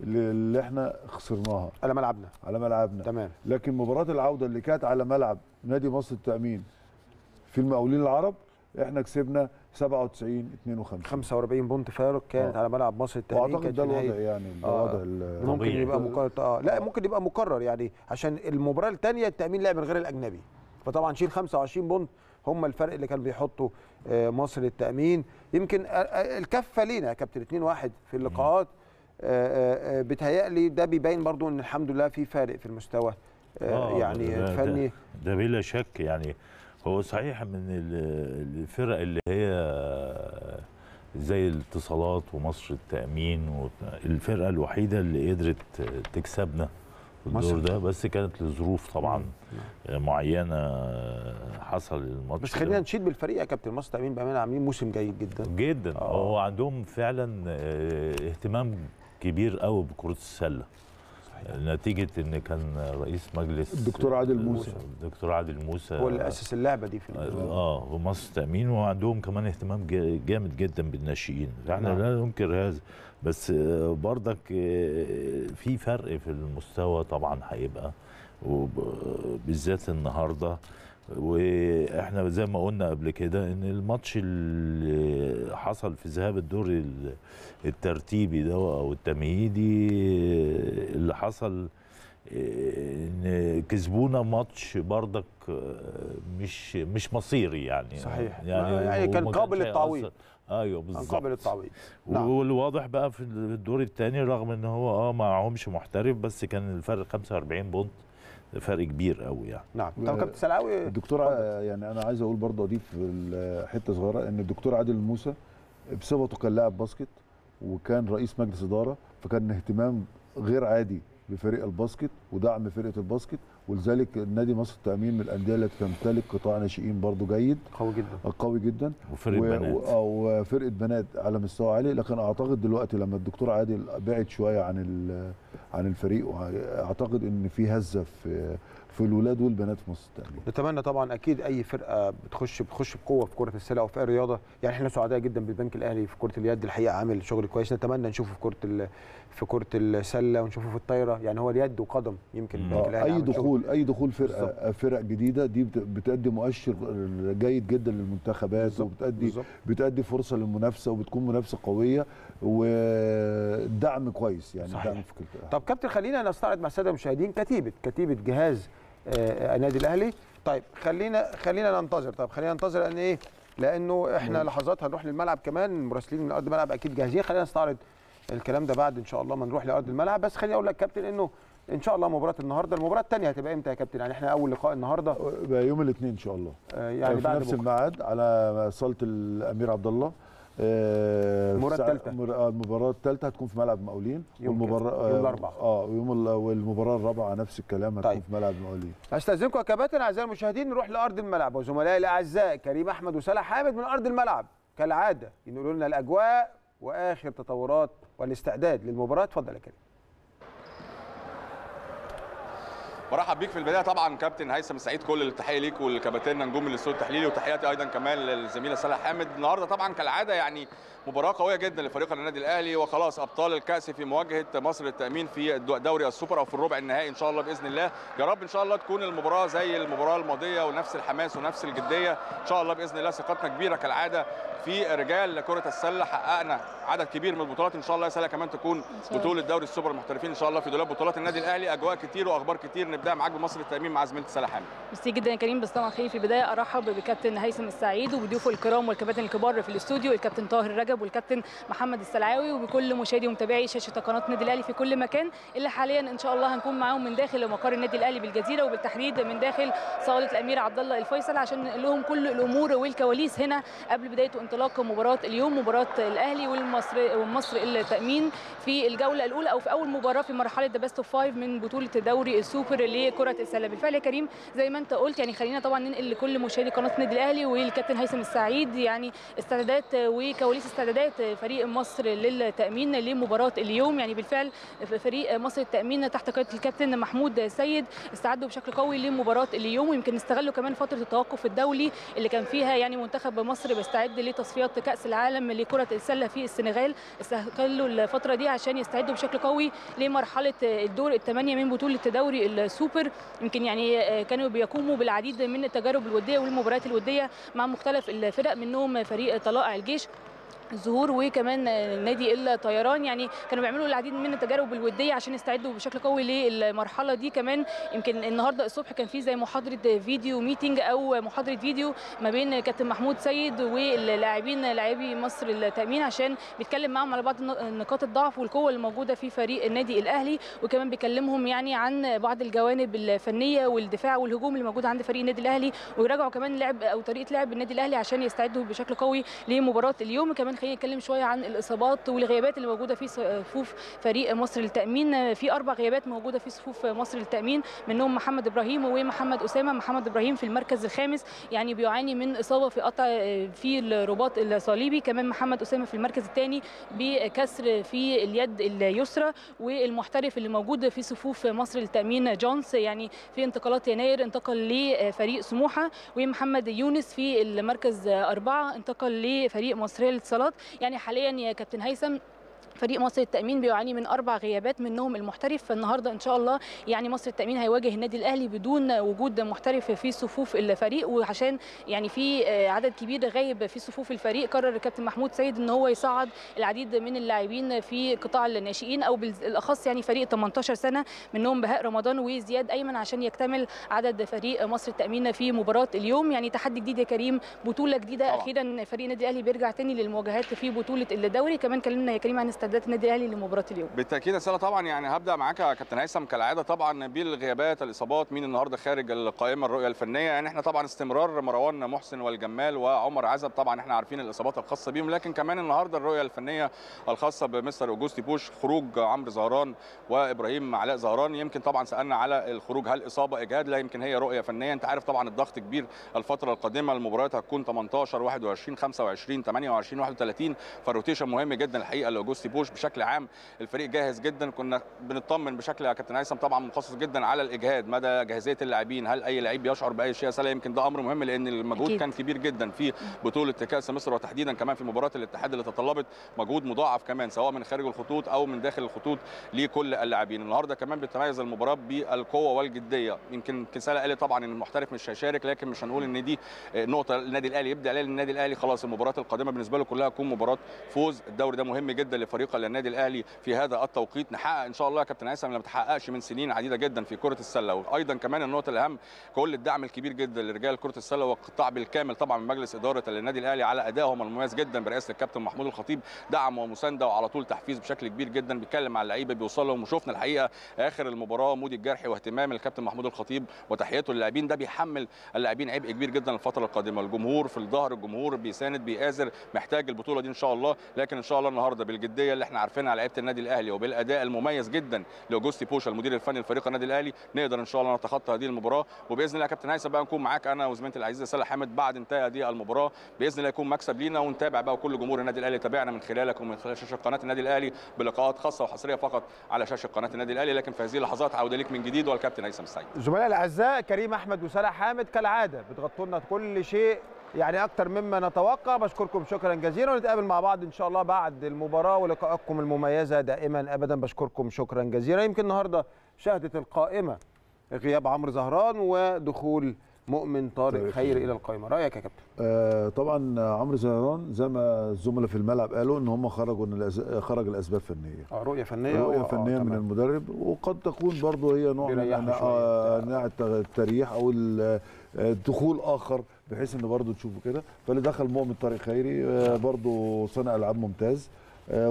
اللي اللي احنا خسرناها على ملعبنا على ملعبنا تمام لكن مباراه العوده اللي كانت على ملعب نادي مصر التامين في المقاولين العرب احنا كسبنا 97 52 45 بونت فارق كانت آه. على ملعب مصر التأمين واعتقد كانت ده في نهاية الوضع يعني ده آه. وضع ال- ممكن طبيعي. يبقى مكرر اه لا ممكن يبقى مكرر يعني عشان المباراه الثانيه التامين لعب من غير الاجنبي فطبعا شيل 25 بونت هم الفرق اللي كان بيحطوا آه، مصر التامين يمكن آه، آه، الكفه لينا يا كابتن 2 1 في اللقاءات آه، آه، آه، بيتهيألي ده بيبين برضو ان الحمد لله في فارق في المستوى آه، آه، يعني ده- ده- الفني ده بلا شك يعني هو صحيح من ال- الفرق اللي هي زي الاتصالات ومصر التأمين الفرقة الوحيدة اللي قدرت تكسبنا في مصر. الدور ده بس كانت لظروف طبعا معينة حصل الماتش بس ده. خلينا نشيد بالفريق يا كابتن مصر التامين بامانه عاملين موسم جيد جدا جدا آه. هو عندهم فعلا آه، اهتمام كبير قوي بكرة السلة نتيجة ان كان رئيس مجلس الدكتور عادل موسى. الدكتور عادل موسى هو اللي اسس اللعبه دي في اه ومصر تامين وعندهم كمان اهتمام جا- جامد جدا بالناشئين احنا نعم. لا ننكر هذا بس آه، برضك آه، في فرق في المستوى طبعا هيبقى وب- بالذات النهارده واحنا زي ما قلنا قبل كده ان الماتش اللي حصل في ذهاب الدور ال- الترتيبي ده او التمهيدي اللي حصل ان كسبونا ماتش برضك مش مش مصيري يعني صحيح. يعني, يعني هو كان ما قابل كانش للتعويض. هيأثر. ايوه عن بالظبط قابل التعويض نعم. والواضح بقى في الدور الثاني رغم ان هو اه معهمش محترف بس كان الفرق 45 بونت فرق كبير قوي يعني نعم طب كابتن سلاوي الدكتور ع- يعني انا عايز اقول برضه اضيف ال- حته صغيره ان الدكتور عادل موسى بصفته كان لاعب باسكت وكان رئيس مجلس اداره فكان اهتمام غير عادي بفريق الباسكت ودعم فرقه الباسكت ولذلك نادي مصر التامين من الانديه التي تمتلك قطاع ناشئين برضه جيد قوي جدا قوي جدا وفرق و- بنات و- او فرقه بنات على مستوى عالي لكن اعتقد دلوقتي لما الدكتور عادل بعد شويه عن ال- عن الفريق اعتقد ان في هزه في في الولاد والبنات في مصر التامين نتمنى طبعا اكيد اي فرقه بتخش بتخش بقوه في كره السله او في اي رياضه يعني احنا سعداء جدا بالبنك الاهلي في كره اليد الحقيقه عامل شغل كويس نتمنى نشوفه في كره ال- في كره السله ونشوفه في الطايره يعني هو اليد وقدم يمكن مم. البنك آه، الاهلي اي عامل شغل. دخول اي دخول فرقه بالظبط. فرق جديده دي بت- بتأدي مؤشر جيد جدا للمنتخبات بالظبط، وبتأدي بالظبط. بتأدي فرصه للمنافسه وبتكون منافسه قويه ودعم كويس يعني صحيح. دعم في كل طب كابتن خلينا نستعرض مع الساده المشاهدين كتيبه كتيبه جهاز آه، النادي الاهلي طيب خلينا خلينا ننتظر طب خلينا ننتظر لان ايه لانه احنا لحظات هنروح للملعب كمان المراسلين من ارض الملعب اكيد جاهزين خلينا نستعرض الكلام ده بعد ان شاء الله ما نروح لارض الملعب بس خليني اقول لك كابتن انه ان شاء الله مباراه النهارده المباراه الثانيه هتبقى امتى يا كابتن يعني احنا اول لقاء النهارده بقى يوم الاثنين ان شاء الله آه، يعني في بعد نفس بكره الميعاد على صاله الامير عبد الله آه، المباراة في الساعة- التالتة. مر- آه، المباراه الثالثه هتكون في ملعب مقاولين يوم كده، والمباراه يوم آه، الأربعاء. اه ويوم ال- والمباراه الرابعه نفس الكلام هتكون طيب. في ملعب مقاولين استاذنكم يا كباتن اعزائي المشاهدين نروح لارض الملعب وزملائي الاعزاء كريم احمد وسلا حامد من ارض الملعب كالعاده ينقلوا لنا الاجواء واخر تطورات والاستعداد للمباراه اتفضل يا كريم برحب بيك في البدايه طبعا كابتن هيثم سعيد كل التحيه ليك ولكباتننا نجوم الاستوديو التحليلي وتحياتي ايضا كمان للزميله سلا حامد النهارده طبعا كالعاده يعني مباراه قويه جدا لفريق النادي الاهلي وخلاص ابطال الكاس في مواجهه مصر للتامين في الدو- دوري السوبر او في الربع النهائي ان شاء الله باذن الله يا رب ان شاء الله تكون المباراه زي المباراه الماضيه ونفس الحماس ونفس الجديه ان شاء الله باذن الله ثقتنا كبيره كالعاده في رجال كره السله حققنا عدد كبير من البطولات ان شاء الله يا سلا كمان تكون بطوله دوري السوبر المحترفين ان شاء الله في دولاب بطولات النادي الاهلي اجواء كتير واخبار كتير نبدا معاك بمصر التامين مع زميلتي سلا حامد ميرسي جدا يا كريم بس طبعا خير في البدايه ارحب بكابتن هيثم السعيد وبضيوفه الكرام والكباتن الكبار في الاستوديو الكابتن طاهر رجب والكابتن محمد السلعاوي وبكل مشاهدي ومتابعي شاشه قناه النادي الاهلي في كل مكان اللي حاليا ان شاء الله هنكون معاهم من داخل مقر النادي الاهلي بالجزيره وبالتحديد من داخل صاله الامير عبد الله الفيصل عشان نقول لهم كل الامور والكواليس هنا قبل بدايه انطلاق مباراه اليوم مباراه الاهلي والمصر ومصر التامين في الجوله الاولى او في اول مباراه في مرحله ذا بيست اوف فايف من بطوله دوري السوبر لكره السله بالفعل يا كريم زي ما انت قلت يعني خلينا طبعا ننقل لكل مشاهدي قناه النادي الاهلي والكابتن هيثم السعيد يعني استعدادات وكواليس استعدادات فريق مصر للتامين لمباراه اليوم يعني بالفعل فريق مصر للتامين تحت قياده الكابتن محمود سيد استعدوا بشكل قوي لمباراه اليوم ويمكن استغلوا كمان فتره التوقف الدولي اللي كان فيها يعني منتخب مصر بيستعد لتصفيات كاس العالم لكره السله في السنغال استغلوا الفتره دي عشان يستعدوا بشكل قوي لمرحله الدور الثمانيه من بطوله دوري السوبر يمكن يعني كانوا بيقوموا بالعديد من التجارب الوديه والمباريات الوديه مع مختلف الفرق منهم فريق طلائع الجيش الظهور وكمان نادي الطيران يعني كانوا بيعملوا العديد من التجارب الوديه عشان يستعدوا بشكل قوي للمرحله دي كمان يمكن النهارده الصبح كان في زي محاضره فيديو ميتنج او محاضره فيديو ما بين كابتن محمود سيد واللاعبين لاعبي مصر التامين عشان بيتكلم معاهم على بعض نقاط الضعف والقوه اللي موجوده في فريق النادي الاهلي وكمان بيكلمهم يعني عن بعض الجوانب الفنيه والدفاع والهجوم اللي موجود عند فريق النادي الاهلي ويراجعوا كمان لعب او طريقه لعب النادي الاهلي عشان يستعدوا بشكل قوي لمباراه اليوم كمان خلينا نتكلم شويه عن الاصابات والغيابات اللي موجوده في صفوف فريق مصر للتامين في اربع غيابات موجوده في صفوف مصر للتامين منهم محمد ابراهيم ومحمد اسامه محمد ابراهيم في المركز الخامس يعني بيعاني من اصابه في قطع في الرباط الصليبي كمان محمد اسامه في المركز الثاني بكسر في اليد اليسرى والمحترف اللي موجود في صفوف مصر للتامين جونز يعني في انتقالات يناير انتقل لفريق سموحه ومحمد يونس في المركز أربعة انتقل لفريق مصرية للاتصالات يعني حاليا يا كابتن هيثم فريق مصر التامين بيعاني من اربع غيابات منهم المحترف فالنهارده ان شاء الله يعني مصر التامين هيواجه النادي الاهلي بدون وجود محترف في صفوف الفريق وعشان يعني في عدد كبير غايب في صفوف الفريق قرر الكابتن محمود سيد ان هو يصعد العديد من اللاعبين في قطاع الناشئين او بالاخص يعني فريق 18 سنه منهم بهاء رمضان وزياد ايمن عشان يكتمل عدد فريق مصر التامين في مباراه اليوم يعني تحدي جديد يا كريم بطوله جديده طبعا. اخيرا فريق النادي الاهلي بيرجع تاني للمواجهات في بطوله الدوري كمان كلمنا يا كريم عن استعدادات النادي الاهلي لمباراه اليوم بالتاكيد يا سلا طبعا يعني هبدا معاك يا كابتن هيثم كالعاده طبعا بالغيابات الاصابات مين النهارده خارج القائمه الرؤيه الفنيه يعني احنا طبعا استمرار مروان محسن والجمال وعمر عزب طبعا احنا عارفين الاصابات الخاصه بيهم لكن كمان النهارده الرؤيه الفنيه الخاصه بمستر اوجوستي بوش خروج عمرو زهران وابراهيم علاء زهران يمكن طبعا سالنا على الخروج هل اصابه اجهاد لا يمكن هي رؤيه فنيه انت عارف طبعا الضغط كبير الفتره القادمه المباريات هتكون 18 21 25 28 31 فالروتيشن مهم جدا الحقيقه لاوجوستي بوش بشكل عام الفريق جاهز جدا كنا بنطمن بشكل يا كابتن هيثم طبعا مخصص جدا على الاجهاد مدى جاهزيه اللاعبين هل اي لعيب يشعر باي شيء سلا يمكن ده امر مهم لان المجهود أكيد. كان كبير جدا في بطوله كاس مصر وتحديدا كمان في مباراه الاتحاد اللي تطلبت مجهود مضاعف كمان سواء من خارج الخطوط او من داخل الخطوط لكل اللاعبين النهارده كمان بتميز المباراه بالقوه والجديه يمكن كسالة قال طبعا ان المحترف مش هيشارك لكن مش هنقول ان دي نقطه النادي الاهلي يبدا عليها النادي الاهلي خلاص المباراه القادمه بالنسبه له كلها تكون مباراه فوز الدوري ده مهم جدا لفريق النادي الاهلي في هذا التوقيت نحقق ان شاء الله يا كابتن هيثم لما تحققش من سنين عديده جدا في كره السله وايضا كمان النقطه الاهم كل الدعم الكبير جدا لرجال كره السله والقطاع بالكامل طبعا من مجلس اداره النادي الاهلي على ادائهم المميز جدا برئاسه الكابتن محمود الخطيب دعم ومسانده وعلى طول تحفيز بشكل كبير جدا بيتكلم مع اللعيبه بيوصل لهم وشفنا الحقيقه اخر المباراه مودي الجرحي واهتمام الكابتن محمود الخطيب وتحيته للاعبين ده بيحمل اللاعبين عبء كبير جدا الفتره القادمه الجمهور في الظهر الجمهور بيساند بيآزر محتاج البطوله دي ان شاء الله لكن ان شاء الله النهارده بالجديه اللي احنا عارفينها على لعيبه النادي الاهلي وبالاداء المميز جدا لاوجوستي بوشا المدير الفني لفريق النادي الاهلي نقدر ان شاء الله نتخطى هذه المباراه وباذن الله يا كابتن هيثم بقى نكون معاك انا وزميلتي العزيزه سلا حامد بعد انتهاء هذه المباراه باذن الله يكون مكسب لينا ونتابع بقى كل جمهور النادي الاهلي تابعنا من خلالك ومن خلال شاشه قناه النادي الاهلي بلقاءات خاصه وحصريه فقط على شاشه قناه النادي الاهلي لكن في هذه اللحظات عوده ليك من جديد والكابتن هيثم السعيد زملائي الاعزاء كريم احمد وسلا حامد كالعاده بتغطوا لنا كل شيء يعني اكتر مما نتوقع بشكركم شكرا جزيلا ونتقابل مع بعض ان شاء الله بعد المباراه ولقاءاتكم المميزه دائما ابدا بشكركم شكرا جزيلا يمكن النهارده شهدت القائمه غياب عمرو زهران ودخول مؤمن طارق طارق خير خير. الى القائمه رايك يا كابتن آه طبعا عمرو زهران زي ما الزملاء في الملعب قالوا ان هم خرجوا ان الأز- خرج الاسباب فنيه اه رؤيه فنيه رؤيه آه، فنيه من تمام. المدرب وقد تكون برضه هي نوع من بيريحوا أنواع- شوية. آه، انواع الت- التريح او ال- آه، دخول اخر بحيث ان برضه تشوفوا كده فاللي دخل مؤمن طارق خيري آه، برضه صانع العاب ممتاز آه،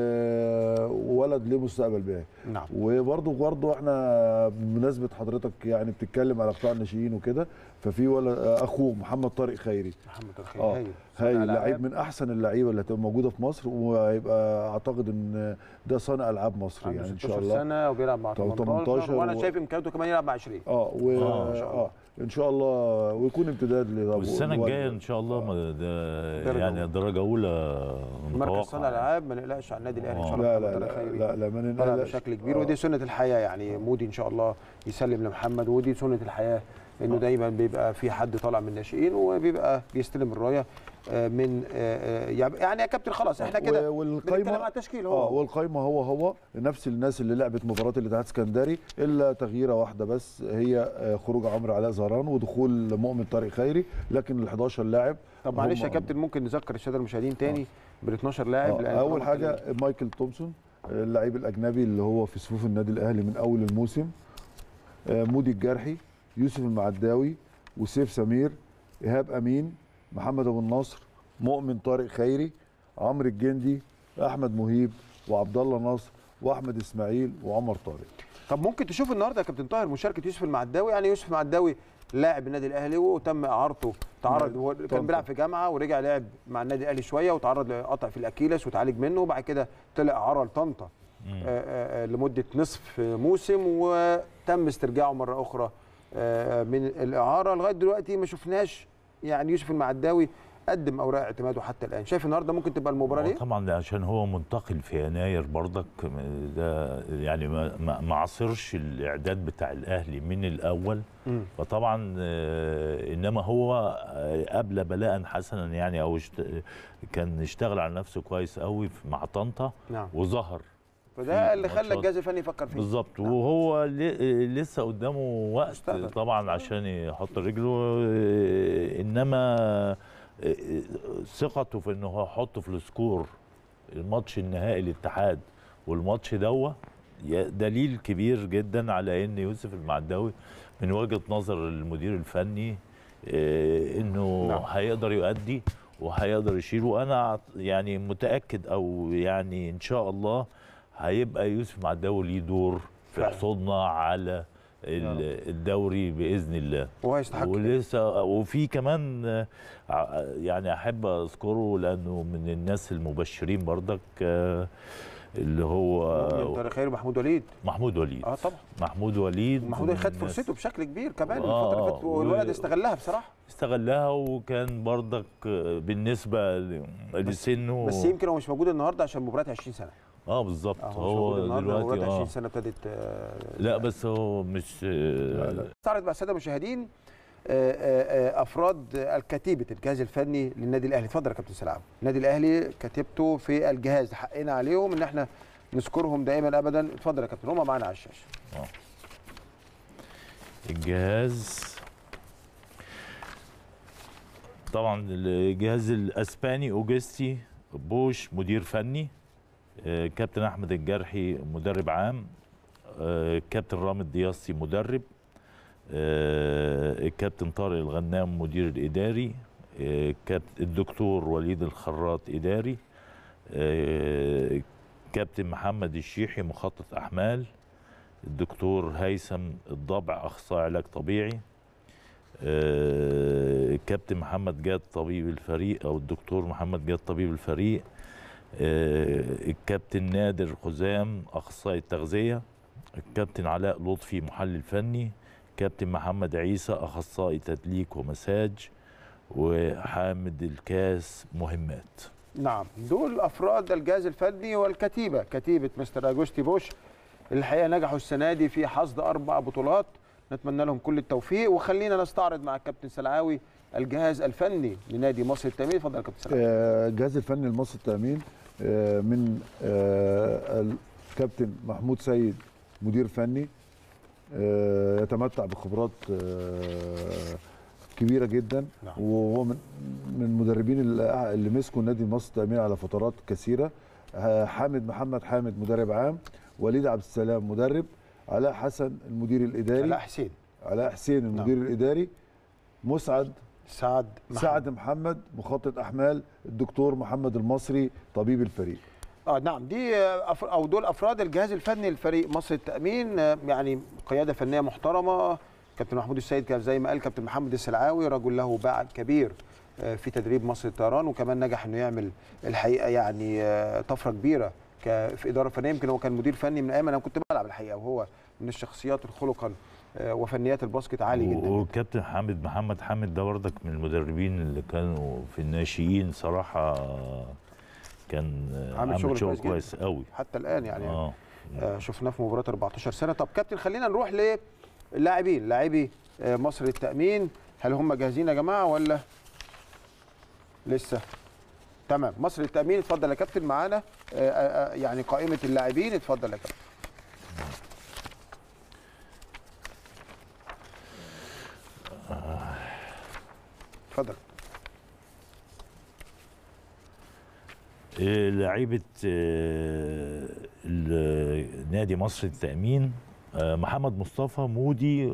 و- وولد ليه مستقبل باهي نعم وبرضه برضه احنا بمناسبه حضرتك يعني بتتكلم على قطاع الناشئين وكده ففي ولد آه، اخوه محمد طارق خيري محمد الخير اه هايل هاي صانع لعيب ألعاب. من احسن اللعيبه اللي هتبقى موجوده في مصر وهيبقى اعتقد ان ده صانع العاب مصري عنده يعني ان 16 شاء الله سنه وبيلعب مع طب 18 18 وانا و- شايف امكانياته كمان يلعب مع 20 اه و... آه، إن شاء الله. اه ان شاء الله ويكون امتداد لأبو- والسنه لوالده. الجايه ان شاء الله ما ده درجة يعني أولى. درجه اولى مركز متوقع صانع الالعاب ما نقلقش على النادي الاهلي ان شاء لا الله لا محمد لا الخيري. لا, لا ما طلع ننقلقش. بشكل كبير آه. ودي سنه الحياه يعني مودي ان شاء الله يسلم لمحمد ودي سنه الحياه انه دايما بيبقى في حد طالع من الناشئين وبيبقى بيستلم الرايه آه، من آه، آه، يعني يا كابتن خلاص احنا كده و- بنتكلم والقايمه على التشكيل اه هو والقايمه هو هو نفس الناس اللي لعبت مباراه الاتحاد السكندري الا تغييره واحده بس هي آه، خروج عمرو علاء زهران ودخول مؤمن طارق خيري لكن ال 11 لاعب طب معلش يا هم- كابتن ممكن نذكر الساده المشاهدين تاني بال 12 لاعب آه، لأن اول طالما حاجه اتكلمنا- مايكل تومسون اللعيب الاجنبي اللي هو في صفوف النادي الاهلي من اول الموسم آه، مودي الجرحي يوسف المعداوي وسيف سمير ايهاب امين محمد ابو النصر مؤمن طارق خيري عمرو الجندي احمد مهيب وعبد الله نصر واحمد اسماعيل وعمر طارق طب ممكن تشوف النهارده يا كابتن طاهر مشاركه يوسف المعداوي يعني يوسف المعداوي لاعب النادي الاهلي وتم اعارته تعرض هو كان طنطا. بيلعب في جامعه ورجع لعب مع النادي الاهلي شويه وتعرض لقطع في الاكيلس وتعالج منه وبعد كده طلع اعاره لطنطا آه، آه، آه، لمده نصف موسم وتم استرجاعه مره اخرى آه، من الاعاره لغايه دلوقتي ما شفناش يعني يوسف المعداوي قدم اوراق اعتماده حتى الان شايف النهارده ممكن تبقى المباراه هو دي طبعا ده عشان هو منتقل في يناير برضك ده يعني ما ما- ما عصرش الاعداد بتاع الاهلي من الاول مم. فطبعا آه، انما هو آه، قبل بلاء حسنا يعني او اشت- كان اشتغل على نفسه كويس قوي في- مع طنطا نعم وظهر فده اللي خلى ماتشات. الجهاز الفني يفكر فيه بالظبط وهو ل- لسه قدامه وقت مستقبل. طبعا عشان يحط رجله آه، انما آه، ثقته في انه هو يحطه في السكور الماتش النهائي الاتحاد والماتش دوا ي- دليل كبير جدا على ان يوسف المعداوي من وجهه نظر المدير الفني آه، انه نعم. هيقدر يؤدي وهيقدر يشيل وانا يعني متاكد او يعني ان شاء الله هيبقى يوسف معداوي ليه دور في فعلا. حصولنا على ال- الدوري باذن الله وهو يستحق ولسه وفي كمان آه، ع- يعني احب اذكره لانه من الناس المبشرين برضك آه، اللي هو مؤمن طارق خير ومحمود وليد محمود وليد اه طبعا محمود وليد محمود وليد من خد الناس فرصته بشكل كبير كمان آه، الفتره اللي فاتت و- والولد استغلها بصراحه استغلها وكان برضك آه، بالنسبه ل- لسنه بس يمكن هو مش موجود النهارده عشان مباراه 20 سنه اه بالظبط آه، مش هو موجود النهارده دلوقتي مباراه 20 اه سنه ابتدت آه، لا بس هو مش آه، استعرض بقى الساده المشاهدين آه، آه، آه، افراد الكتيبه الجهاز الفني للنادي الاهلي اتفضل يا كابتن سلام النادي الاهلي كتيبته في الجهاز حقنا عليهم ان احنا نذكرهم دائما ابدا اتفضل يا كابتن هم معانا على الشاشه الجهاز طبعا الجهاز الاسباني اوجستي بوش مدير فني آه، كابتن احمد الجرحي مدرب عام آه، كابتن رامي الدياسي مدرب آه، الكابتن طارق الغنام مدير الاداري آه، كابت- الدكتور وليد الخراط اداري آه، كابتن محمد الشيحي مخطط احمال الدكتور هيثم الضبع اخصائي علاج طبيعي آه، الكابتن محمد جاد طبيب الفريق او الدكتور محمد جاد طبيب الفريق آه، الكابتن نادر خزام اخصائي التغذيه الكابتن علاء لطفي محلل فني كابتن محمد عيسى اخصائي تدليك ومساج وحامد الكاس مهمات نعم دول افراد الجهاز الفني والكتيبه كتيبه مستر اجوستي بوش اللي الحقيقه نجحوا السنه دي في حصد اربع بطولات نتمنى لهم كل التوفيق وخلينا نستعرض مع الكابتن سلعاوي الجهاز الفني لنادي مصر التأمين اتفضل يا كابتن سلعاوي آه، الجهاز الفني لمصر التأمين آه، من آه، الكابتن محمود سيد مدير فني آه، يتمتع بخبرات آه، كبيره جدا نعم. وهو من من المدربين اللي اللي مسكوا نادي مصر التأمين على فترات كثيره آه، حامد محمد حامد مدرب عام وليد عبد السلام مدرب علاء حسن المدير الاداري علاء حسين علاء حسين المدير الاداري مسعد سعد محمد. سعد محمد مخطط احمال الدكتور محمد المصري طبيب الفريق اه نعم دي آه، أف- او دول افراد الجهاز الفني لفريق مصر التامين آه، يعني قياده فنيه محترمه كابتن محمود السيد كان زي ما قال كابتن محمد السلعاوي رجل له باع كبير آه، في تدريب مصر الطيران وكمان نجح انه يعمل الحقيقه يعني آه، طفره كبيره ك- في اداره فنيه يمكن هو كان مدير فني من ايام انا كنت بلعب الحقيقه وهو من الشخصيات الخلقا آه، وفنيات الباسكت عالي جدا وكابتن حامد محمد حامد ده برضك من المدربين اللي كانوا في الناشئين صراحه كان عامل عامل شغل شغل, كويس جدا. كويس قوي حتى الان يعني اه آه، شفناه في مباراه 14 سنه طب كابتن خلينا نروح للاعبين لاعبي آه، مصر للتامين هل هم جاهزين يا جماعه ولا لسه تمام مصر للتامين اتفضل يا كابتن معانا آه، آه، آه، يعني قائمه اللاعبين اتفضل يا كابتن اتفضل آه، لعيبه آه، ال- نادي مصر التامين آه، محمد مصطفى مودي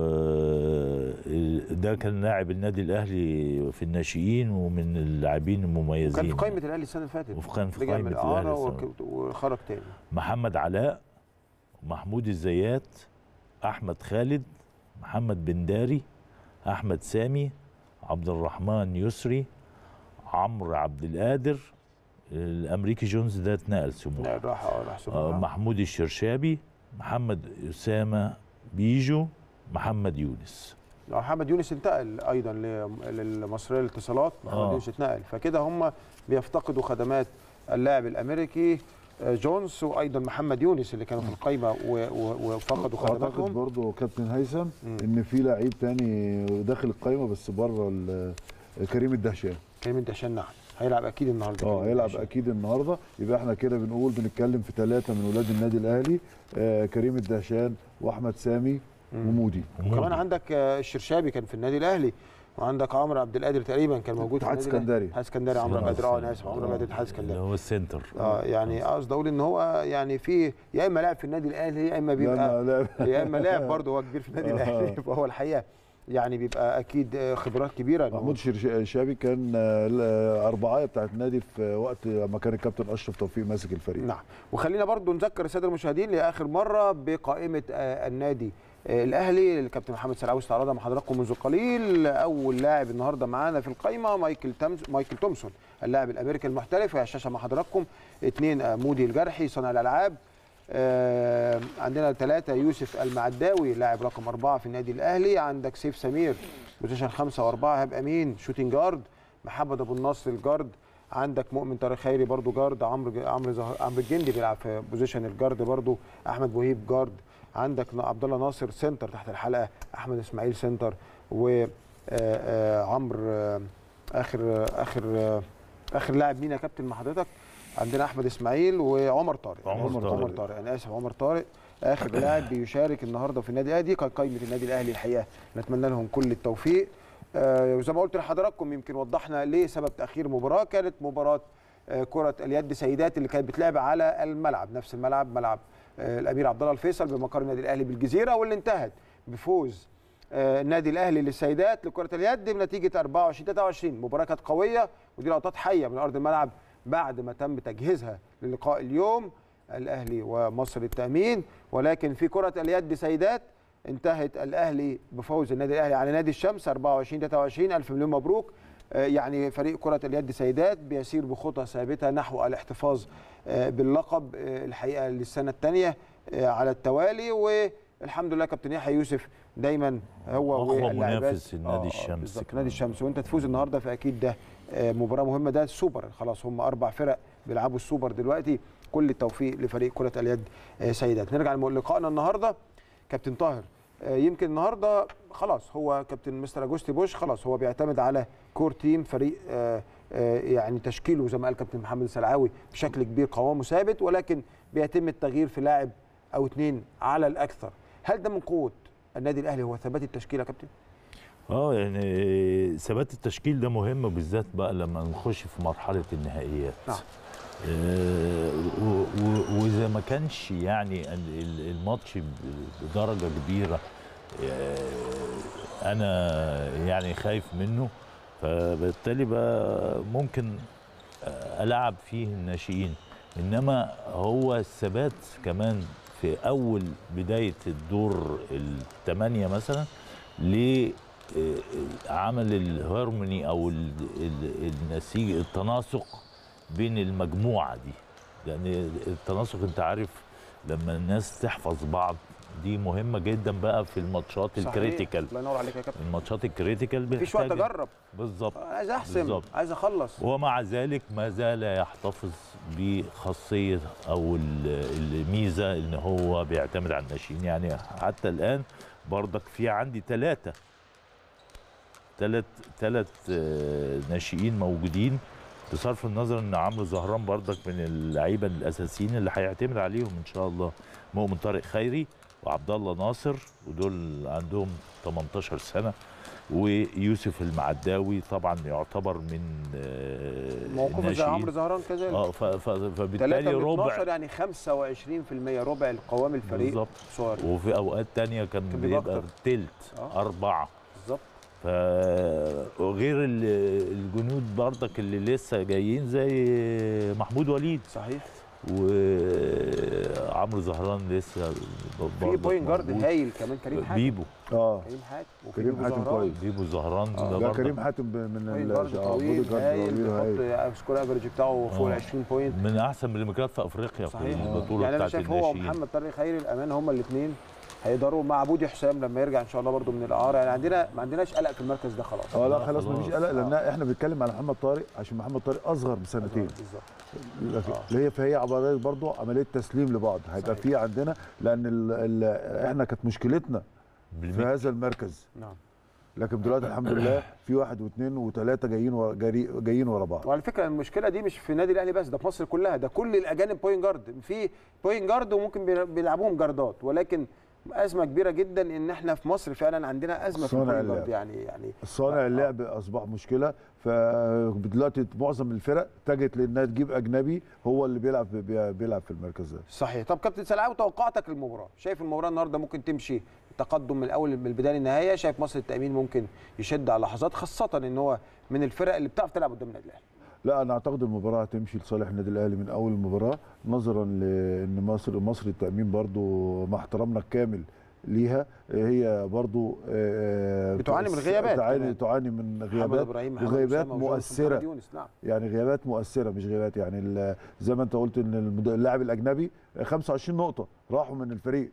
آه، ده كان لاعب النادي الاهلي في الناشئين ومن اللاعبين المميزين كان في قائمه الاهلي السنه اللي فاتت وفي- كان في رجع من قائمة الإعارة الأهلي السنة. وك- وخرج تاني محمد علاء محمود الزيات احمد خالد محمد بن داري احمد سامي عبد الرحمن يسري عمرو عبد القادر الامريكي جونز ده اتنقل لا، سموحه راح اه راح آه، سموحة. محمود الشرشابي محمد اسامه بيجو محمد يونس محمد يونس انتقل ايضا ل- للمصريه للاتصالات محمد آه. يونس اتنقل فكده هم بيفتقدوا خدمات اللاعب الامريكي آه، جونز وايضا محمد يونس اللي كانوا في القايمه و- و- وفقدوا اعتقد خدماتهم برضه كابتن هيثم مم. ان في لعيب تاني داخل القايمه بس بره ال- كريم الدهشان كريم الدهشان نعم هيلعب اكيد النهارده اه كريم هيلعب الدهشان. اكيد النهارده يبقى احنا كده بنقول بنتكلم في ثلاثه من ولاد النادي الاهلي آه كريم الدهشان واحمد سامي مم. ومودي وكمان عندك آه، الشرشابي كان في النادي الاهلي وعندك عمرو عبد القادر تقريبا كان موجود في اتحاد النادي الأهلي. اسكندري. اتحاد اسكندري عمرو عبد القادر اه انا اسف عمرو عبد القادر اتحاد اللي اسكندري هو السنتر اه يعني قصدي اقول ان هو يعني في يا اما لاعب في النادي الاهلي يا اما بيبقى لما لا يا اما لاعب برضه هو كبير في النادي آه. الاهلي فهو الحقيقه يعني بيبقى اكيد آه، خبرات كبيره إن هو- محمود شرش- شابي كان آه، الاربعايه بتاعت النادي في وقت ما كان الكابتن اشرف توفيق ماسك الفريق نعم وخلينا برضو نذكر الساده المشاهدين لاخر مره بقائمه آه، النادي آه، الاهلي الكابتن محمد سلعاوي استعرضها مع حضراتكم منذ قليل اول لاعب النهارده معانا في القائمه مايكل تامز مايكل تومسون اللاعب الامريكي المحترف وهي الشاشه مع حضراتكم اثنين آه، مودي الجرحي صانع الالعاب آه، عندنا ثلاثة يوسف المعداوي لاعب رقم أربعة في النادي الأهلي عندك سيف سمير بوزيشن خمسة وأربعة هاب أمين شوتنج جارد محمد أبو النصر الجارد عندك مؤمن طارق خيري برضو جارد عمرو عمرو زهر عمرو الجندي بيلعب في بوزيشن الجارد برضو احمد بوهيب جارد عندك ن- عبد الله ناصر سنتر تحت الحلقه احمد اسماعيل سنتر و آه، آه، عمرو آه، اخر آه، اخر آه، اخر لاعب مين يا كابتن مع حضرتك عندنا احمد اسماعيل وعمر طارق عمر طارق. عمر طارق انا اسف عمر طارق اخر لاعب بيشارك النهارده في النادي الاهلي دي كانت قائمه النادي الاهلي الحقيقه نتمنى لهم كل التوفيق آه، وزي ما قلت لحضراتكم يمكن وضحنا ليه سبب تاخير مباراه كانت مباراه آه، كره اليد سيدات اللي كانت بتلعب على الملعب نفس الملعب ملعب آه، الامير عبد الله الفيصل بمقر النادي الاهلي بالجزيره واللي انتهت بفوز آه، النادي الاهلي للسيدات لكره اليد بنتيجه 24 23 مباراه كانت قويه ودي لقطات حيه من ارض الملعب بعد ما تم تجهيزها للقاء اليوم الاهلي ومصر للتامين ولكن في كره اليد سيدات انتهت الاهلي بفوز النادي الاهلي على نادي الشمس 24 23 الف مليون مبروك آه، يعني فريق كره اليد سيدات بيسير بخطى ثابته نحو الاحتفاظ آه، باللقب آه، الحقيقه للسنه الثانيه على التوالي والحمد لله كابتن يحيى يوسف دايما هو أقوى واللاعبات- منافس لنادي آه، الشمس بالظبط كمان. نادي الشمس وانت تفوز النهارده فاكيد ده آه، مباراه مهمه ده السوبر خلاص هم اربع فرق بيلعبوا السوبر دلوقتي كل التوفيق لفريق كره اليد آه، سيدات نرجع لقائنا النهارده كابتن طاهر آه، يمكن النهارده خلاص هو كابتن مستر اجوستي بوش خلاص هو بيعتمد على كور تيم فريق آه، آه، يعني تشكيله زي ما قال كابتن محمد السلعاوي بشكل كبير قوامه ثابت ولكن بيتم التغيير في لاعب او اثنين على الاكثر هل ده من قوه النادي الاهلي هو ثبات التشكيله يا كابتن اه يعني ثبات التشكيل ده مهم بالذات بقى لما نخش في مرحله النهائيات نعم. آه، و- و- واذا ما كانش يعني ال- ال- الماتش ب- بدرجه كبيره آه، انا يعني خايف منه فبالتالي بقى ممكن العب فيه الناشئين انما هو الثبات كمان في اول بدايه الدور الثمانيه مثلا لعمل الهارموني او ال- ال- النسيج التناسق بين المجموعه دي لان التناسق انت عارف لما الناس تحفظ بعض دي مهمه جدا بقى في الماتشات صحيح. الكريتيكال الله ينور عليك يا كابتن الماتشات الكريتيكال مفيش وقت بتحتاج- اجرب بالظبط أنا عايز احسم بالظبط. عايز اخلص ومع ذلك ما زال يحتفظ بخاصية أو ال- الميزة إن هو بيعتمد على الناشئين يعني حتى الآن برضك في عندي ثلاثة ثلاث ثلاث ناشئين موجودين بصرف النظر ان عمرو زهران برضك من اللعيبه الاساسيين اللي هيعتمد عليهم ان شاء الله مؤمن طارق خيري وعبد الله ناصر ودول عندهم 18 سنه ويوسف المعداوي طبعا يعتبر من آه، موقفه زي الناشئين. عمرو زهران كذلك اه ف- ف- 3 فبالتالي من 12 ربع يعني 25% ربع القوام الفريق بالظبط صغير وفي اوقات تانية كان كان بيبقى بيبقى أكتر. تلت آه. اربعه بالظبط ف وغير ال- الجنود برضك اللي لسه جايين زي محمود وليد صحيح وعمرو زهران لسه في برضك بوينت جارد موجود. هايل كمان كريم حاتم بيبو اه كريم حاتم وفي كريم بيبو حاتم زهران. كويس. بيبو زهران آه. ده ده برضك كريم حاتم ب- من بوينت ال- جارد آه، طويل بودي جارد هايل طويل هايل. بيحط سكور افريج بتاعه فوق ال آه. 20 بوينت من احسن البلوكات في افريقيا في صحيح البطوله يعني انا بتاعت شايف هو الناشئين ومحمد طارق خيري الامان هما الاثنين هيقدروا مع بودي حسام لما يرجع ان شاء الله برده من الاعاره يعني عندنا ما عندناش قلق في المركز ده خلاص اه لا لا، خلاص خلاص. مفيش قلق لان احنا بنتكلم على محمد طارق عشان محمد طارق اصغر بسنتين بالظبط لكن آه. اللي هي فهي عمليه برضه عمليه تسليم لبعض هيبقى صحيح. في عندنا لان ال ال احنا كانت مشكلتنا في بالمية. هذا المركز نعم لكن دلوقتي الحمد لله في واحد واثنين وثلاثه جايين ورا جاري جايين ورا بعض وعلى فكره المشكله دي مش في النادي الاهلي بس ده في مصر كلها ده كل الاجانب بوينت جارد في بوينت جارد وممكن بيلع- بيلعبوهم جاردات ولكن ازمه كبيره جدا ان احنا في مصر فعلا عندنا ازمه في صانع البوينت جارد اللعب. يعني يعني صانع اللعب اصبح مشكله فدلوقتي معظم الفرق اتجهت لانها تجيب اجنبي هو اللي بيلعب بي- بيلعب في المركز ده صحيح طب كابتن سلعاوي توقعاتك للمباراه شايف المباراه النهارده ممكن تمشي تقدم من الاول من البدايه للنهايه شايف مصر التامين ممكن يشد على لحظات خاصه ان هو من الفرق اللي بتعرف تلعب قدام النادي الاهلي لا انا اعتقد المباراه هتمشي لصالح النادي الاهلي من اول المباراه نظرا لان مصر مصر التامين برضو مع احترامنا الكامل ليها هي برضو آه، بتعاني من غيابات تعاني كمان. تعاني من محمد غيابات ابراهيم محمد وغيابات أسامة وجونس مؤثرة. ومحمد يونس نعم يعني غيابات مؤثره مش غيابات يعني ال- زي ما انت قلت ان المد- اللاعب الاجنبي 25 نقطه راحوا من الفريق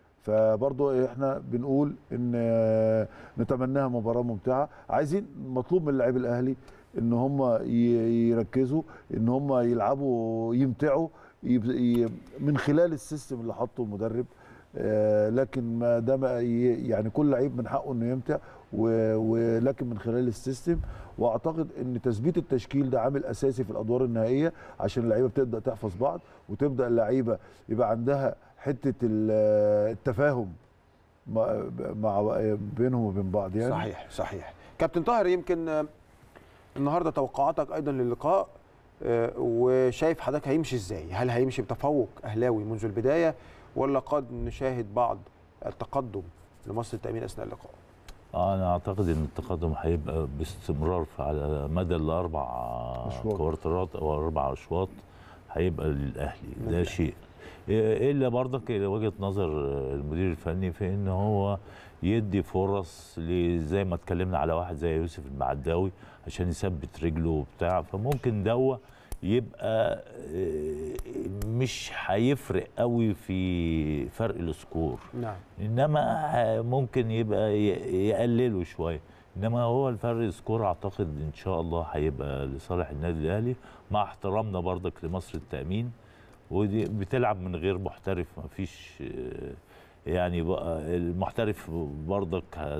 فبرضه احنا بنقول ان آه، نتمناها مباراه ممتعه عايزين مطلوب من اللاعبي الاهلي ان هم ي- يركزوا ان هم يلعبوا يمتعوا يب- ي- من خلال السيستم اللي حطه المدرب آه، لكن ما ده ما ي- يعني كل لعيب من حقه انه يمتع و- ولكن من خلال السيستم واعتقد ان تثبيت التشكيل ده عامل اساسي في الادوار النهائيه عشان اللعيبه بتبدا تحفظ بعض وتبدا اللعيبه يبقى عندها حته ال- التفاهم مع مع بينهم وبين بعض يعني صحيح صحيح كابتن طاهر يمكن آه، النهارده توقعاتك ايضا للقاء آه، وشايف حضرتك هيمشي ازاي هل هيمشي بتفوق اهلاوي منذ البدايه ولا قد نشاهد بعض التقدم لمصر التامين اثناء اللقاء انا اعتقد ان التقدم هيبقى باستمرار في- على مدى الاربع أشواط. كوارترات او اربع اشواط هيبقى للاهلي ده الأهلي. شيء إيه الا برضك إلى وجهه نظر المدير الفني في ان هو يدي فرص ل- زي ما اتكلمنا على واحد زي يوسف المعداوي عشان يثبت رجله وبتاع فممكن دوا يبقى إيه، مش هيفرق قوي في فرق السكور نعم انما ه- ممكن يبقى ي- يقللوا شويه انما هو الفرق سكور اعتقد ان شاء الله هيبقى لصالح النادي الاهلي مع احترامنا برضك لمصر التامين ودي بتلعب من غير محترف ما فيش يعني بقى المحترف برضك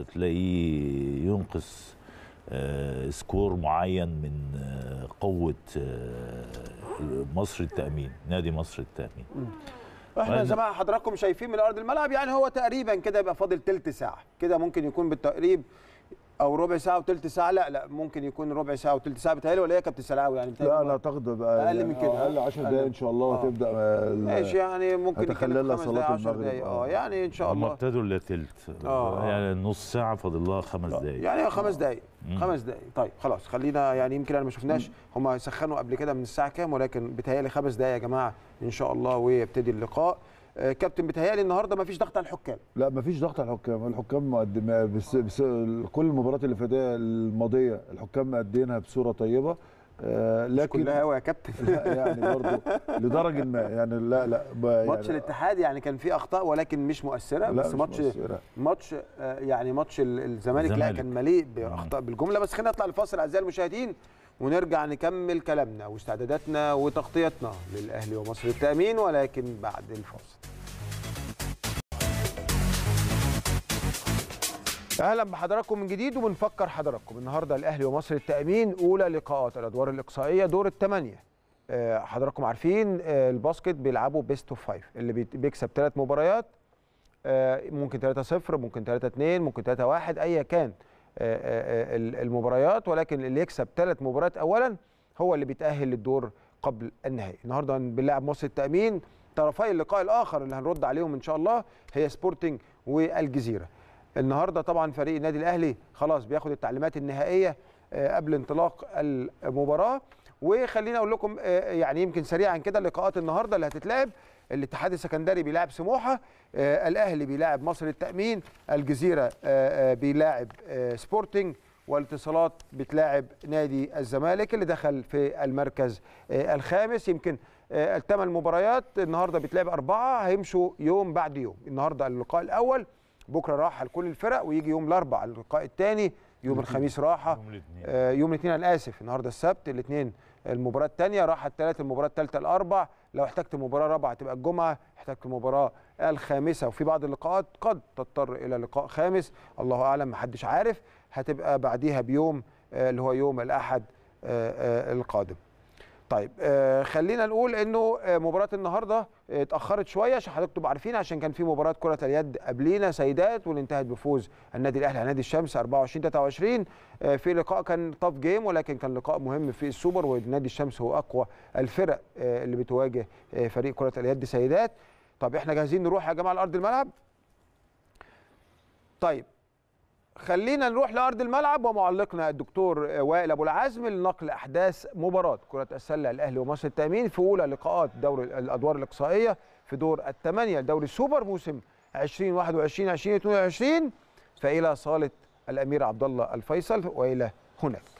هتلاقيه ينقص آه، سكور معين من آه، قوه آه، مصر التامين نادي مصر التامين احنا وأنا- زي ما حضراتكم شايفين من ارض الملعب يعني هو تقريبا كده يبقى فاضل تلت ساعه كده ممكن يكون بالتقريب او ربع ساعه وثلث ساعه لا لا ممكن يكون ربع ساعه وثلث ساعه بتهيألي ولا ايه يا كابتن سلاوي يعني بتهيألي لا ما- لا اعتقد بقى أقل من كده. اقل 10 دقائق ان شاء الله آه. وتبدا آه، ال- ماشي يعني ممكن هتخللها يكون خمس صلاة دقايق 10 المغرب. دقايق اه آه. يعني ان شاء هم الله ابتدوا الا تلت آه، آه. يعني نص ساعه فاضل لها خمس دقايق يعني خمس دقايق مم. خمس دقايق طيب خلاص خلينا يعني يمكن انا ما شفناش هم سخنوا قبل كده من الساعه كام ولكن بتهيألي خمس دقايق يا جماعه ان شاء الله ويبتدي اللقاء آه، كابتن بتهيألي النهارده ما فيش ضغط على الحكام لا مفيش ضغط على الحكام الحكام مقدمه بس, بس كل المباريات اللي فاتت الماضيه الحكام مقدمينها بصوره طيبه آه، مش لكن كلها قوي يا كابتن لا يعني برضه لدرجه ما يعني لا لا ب- يعني ماتش الاتحاد يعني كان فيه اخطاء ولكن مش مؤثره لا بس مش ماتش مؤثرة. ماتش آه، يعني ماتش ال- الزمالك لا الزمالك. كان مليء باخطاء بالجمله بس خلينا نطلع لفاصل اعزائي المشاهدين ونرجع نكمل كلامنا واستعداداتنا وتغطيتنا للاهلي ومصر التامين ولكن بعد الفاصل اهلا بحضراتكم من جديد وبنفكر حضراتكم النهارده الاهلي ومصر التامين اولى لقاءات الادوار الاقصائيه دور الثمانيه آه، حضراتكم عارفين آه، الباسكت بيلعبوا بيست اوف فايف اللي بيت- بيكسب ثلاث مباريات آه، ممكن 3-0 ممكن 3-2 ممكن 3-1 ايا كان آه، آه، آه، ال- المباريات ولكن اللي يكسب ثلاث مباريات اولا هو اللي بيتاهل للدور قبل النهائي النهارده بنلعب مصر التامين طرفي اللقاء الاخر اللي هنرد عليهم ان شاء الله هي سبورتنج والجزيره النهارده طبعا فريق النادي الاهلي خلاص بياخد التعليمات النهائيه آه، قبل انطلاق المباراه وخليني اقول لكم آه، يعني يمكن سريعا كده لقاءات النهارده اللي هتتلعب الاتحاد السكندري بيلاعب سموحه آه، الاهلي بيلاعب مصر التامين الجزيره آه، آه، بيلاعب آه، سبورتنج والاتصالات بتلاعب نادي الزمالك اللي دخل في المركز آه، الخامس يمكن آه، الثمان مباريات النهارده بيتلعب اربعه هيمشوا يوم بعد يوم النهارده اللقاء الاول بكره راحه لكل الفرق ويجي يوم الاربعاء اللقاء الثاني يوم الخميس راحه يوم الاثنين آه، يوم الاثنين انا اسف النهارده السبت الاثنين المباراه الثانيه راحه الثلاث المباراه الثالثه الاربع لو احتجت مباراه رابعه تبقى الجمعه احتجت مباراه الخامسه وفي بعض اللقاءات قد تضطر الى لقاء خامس الله اعلم محدش عارف هتبقى بعديها بيوم آه، اللي هو يوم الاحد آه، آه، القادم طيب آه خلينا نقول انه آه مباراه النهارده آه، اتاخرت شويه عشان حضرتك تبقوا عارفين عشان كان في مباراه كره اليد قبلينا سيدات واللي انتهت بفوز النادي الاهلي على نادي الشمس 24 23 آه في لقاء كان طاف جيم ولكن كان لقاء مهم في السوبر ونادي الشمس هو اقوى الفرق آه اللي بتواجه آه فريق كره اليد سيدات طب احنا جاهزين نروح يا جماعه لارض الملعب طيب خلينا نروح لارض الملعب ومعلقنا الدكتور وائل ابو العزم لنقل احداث مباراه كره السله الاهلي ومصر التامين في اولى لقاءات دوري الادوار الاقصائيه في دور الثمانيه لدوري السوبر موسم 2021 2022 فالى صاله الامير عبد الله الفيصل والى هناك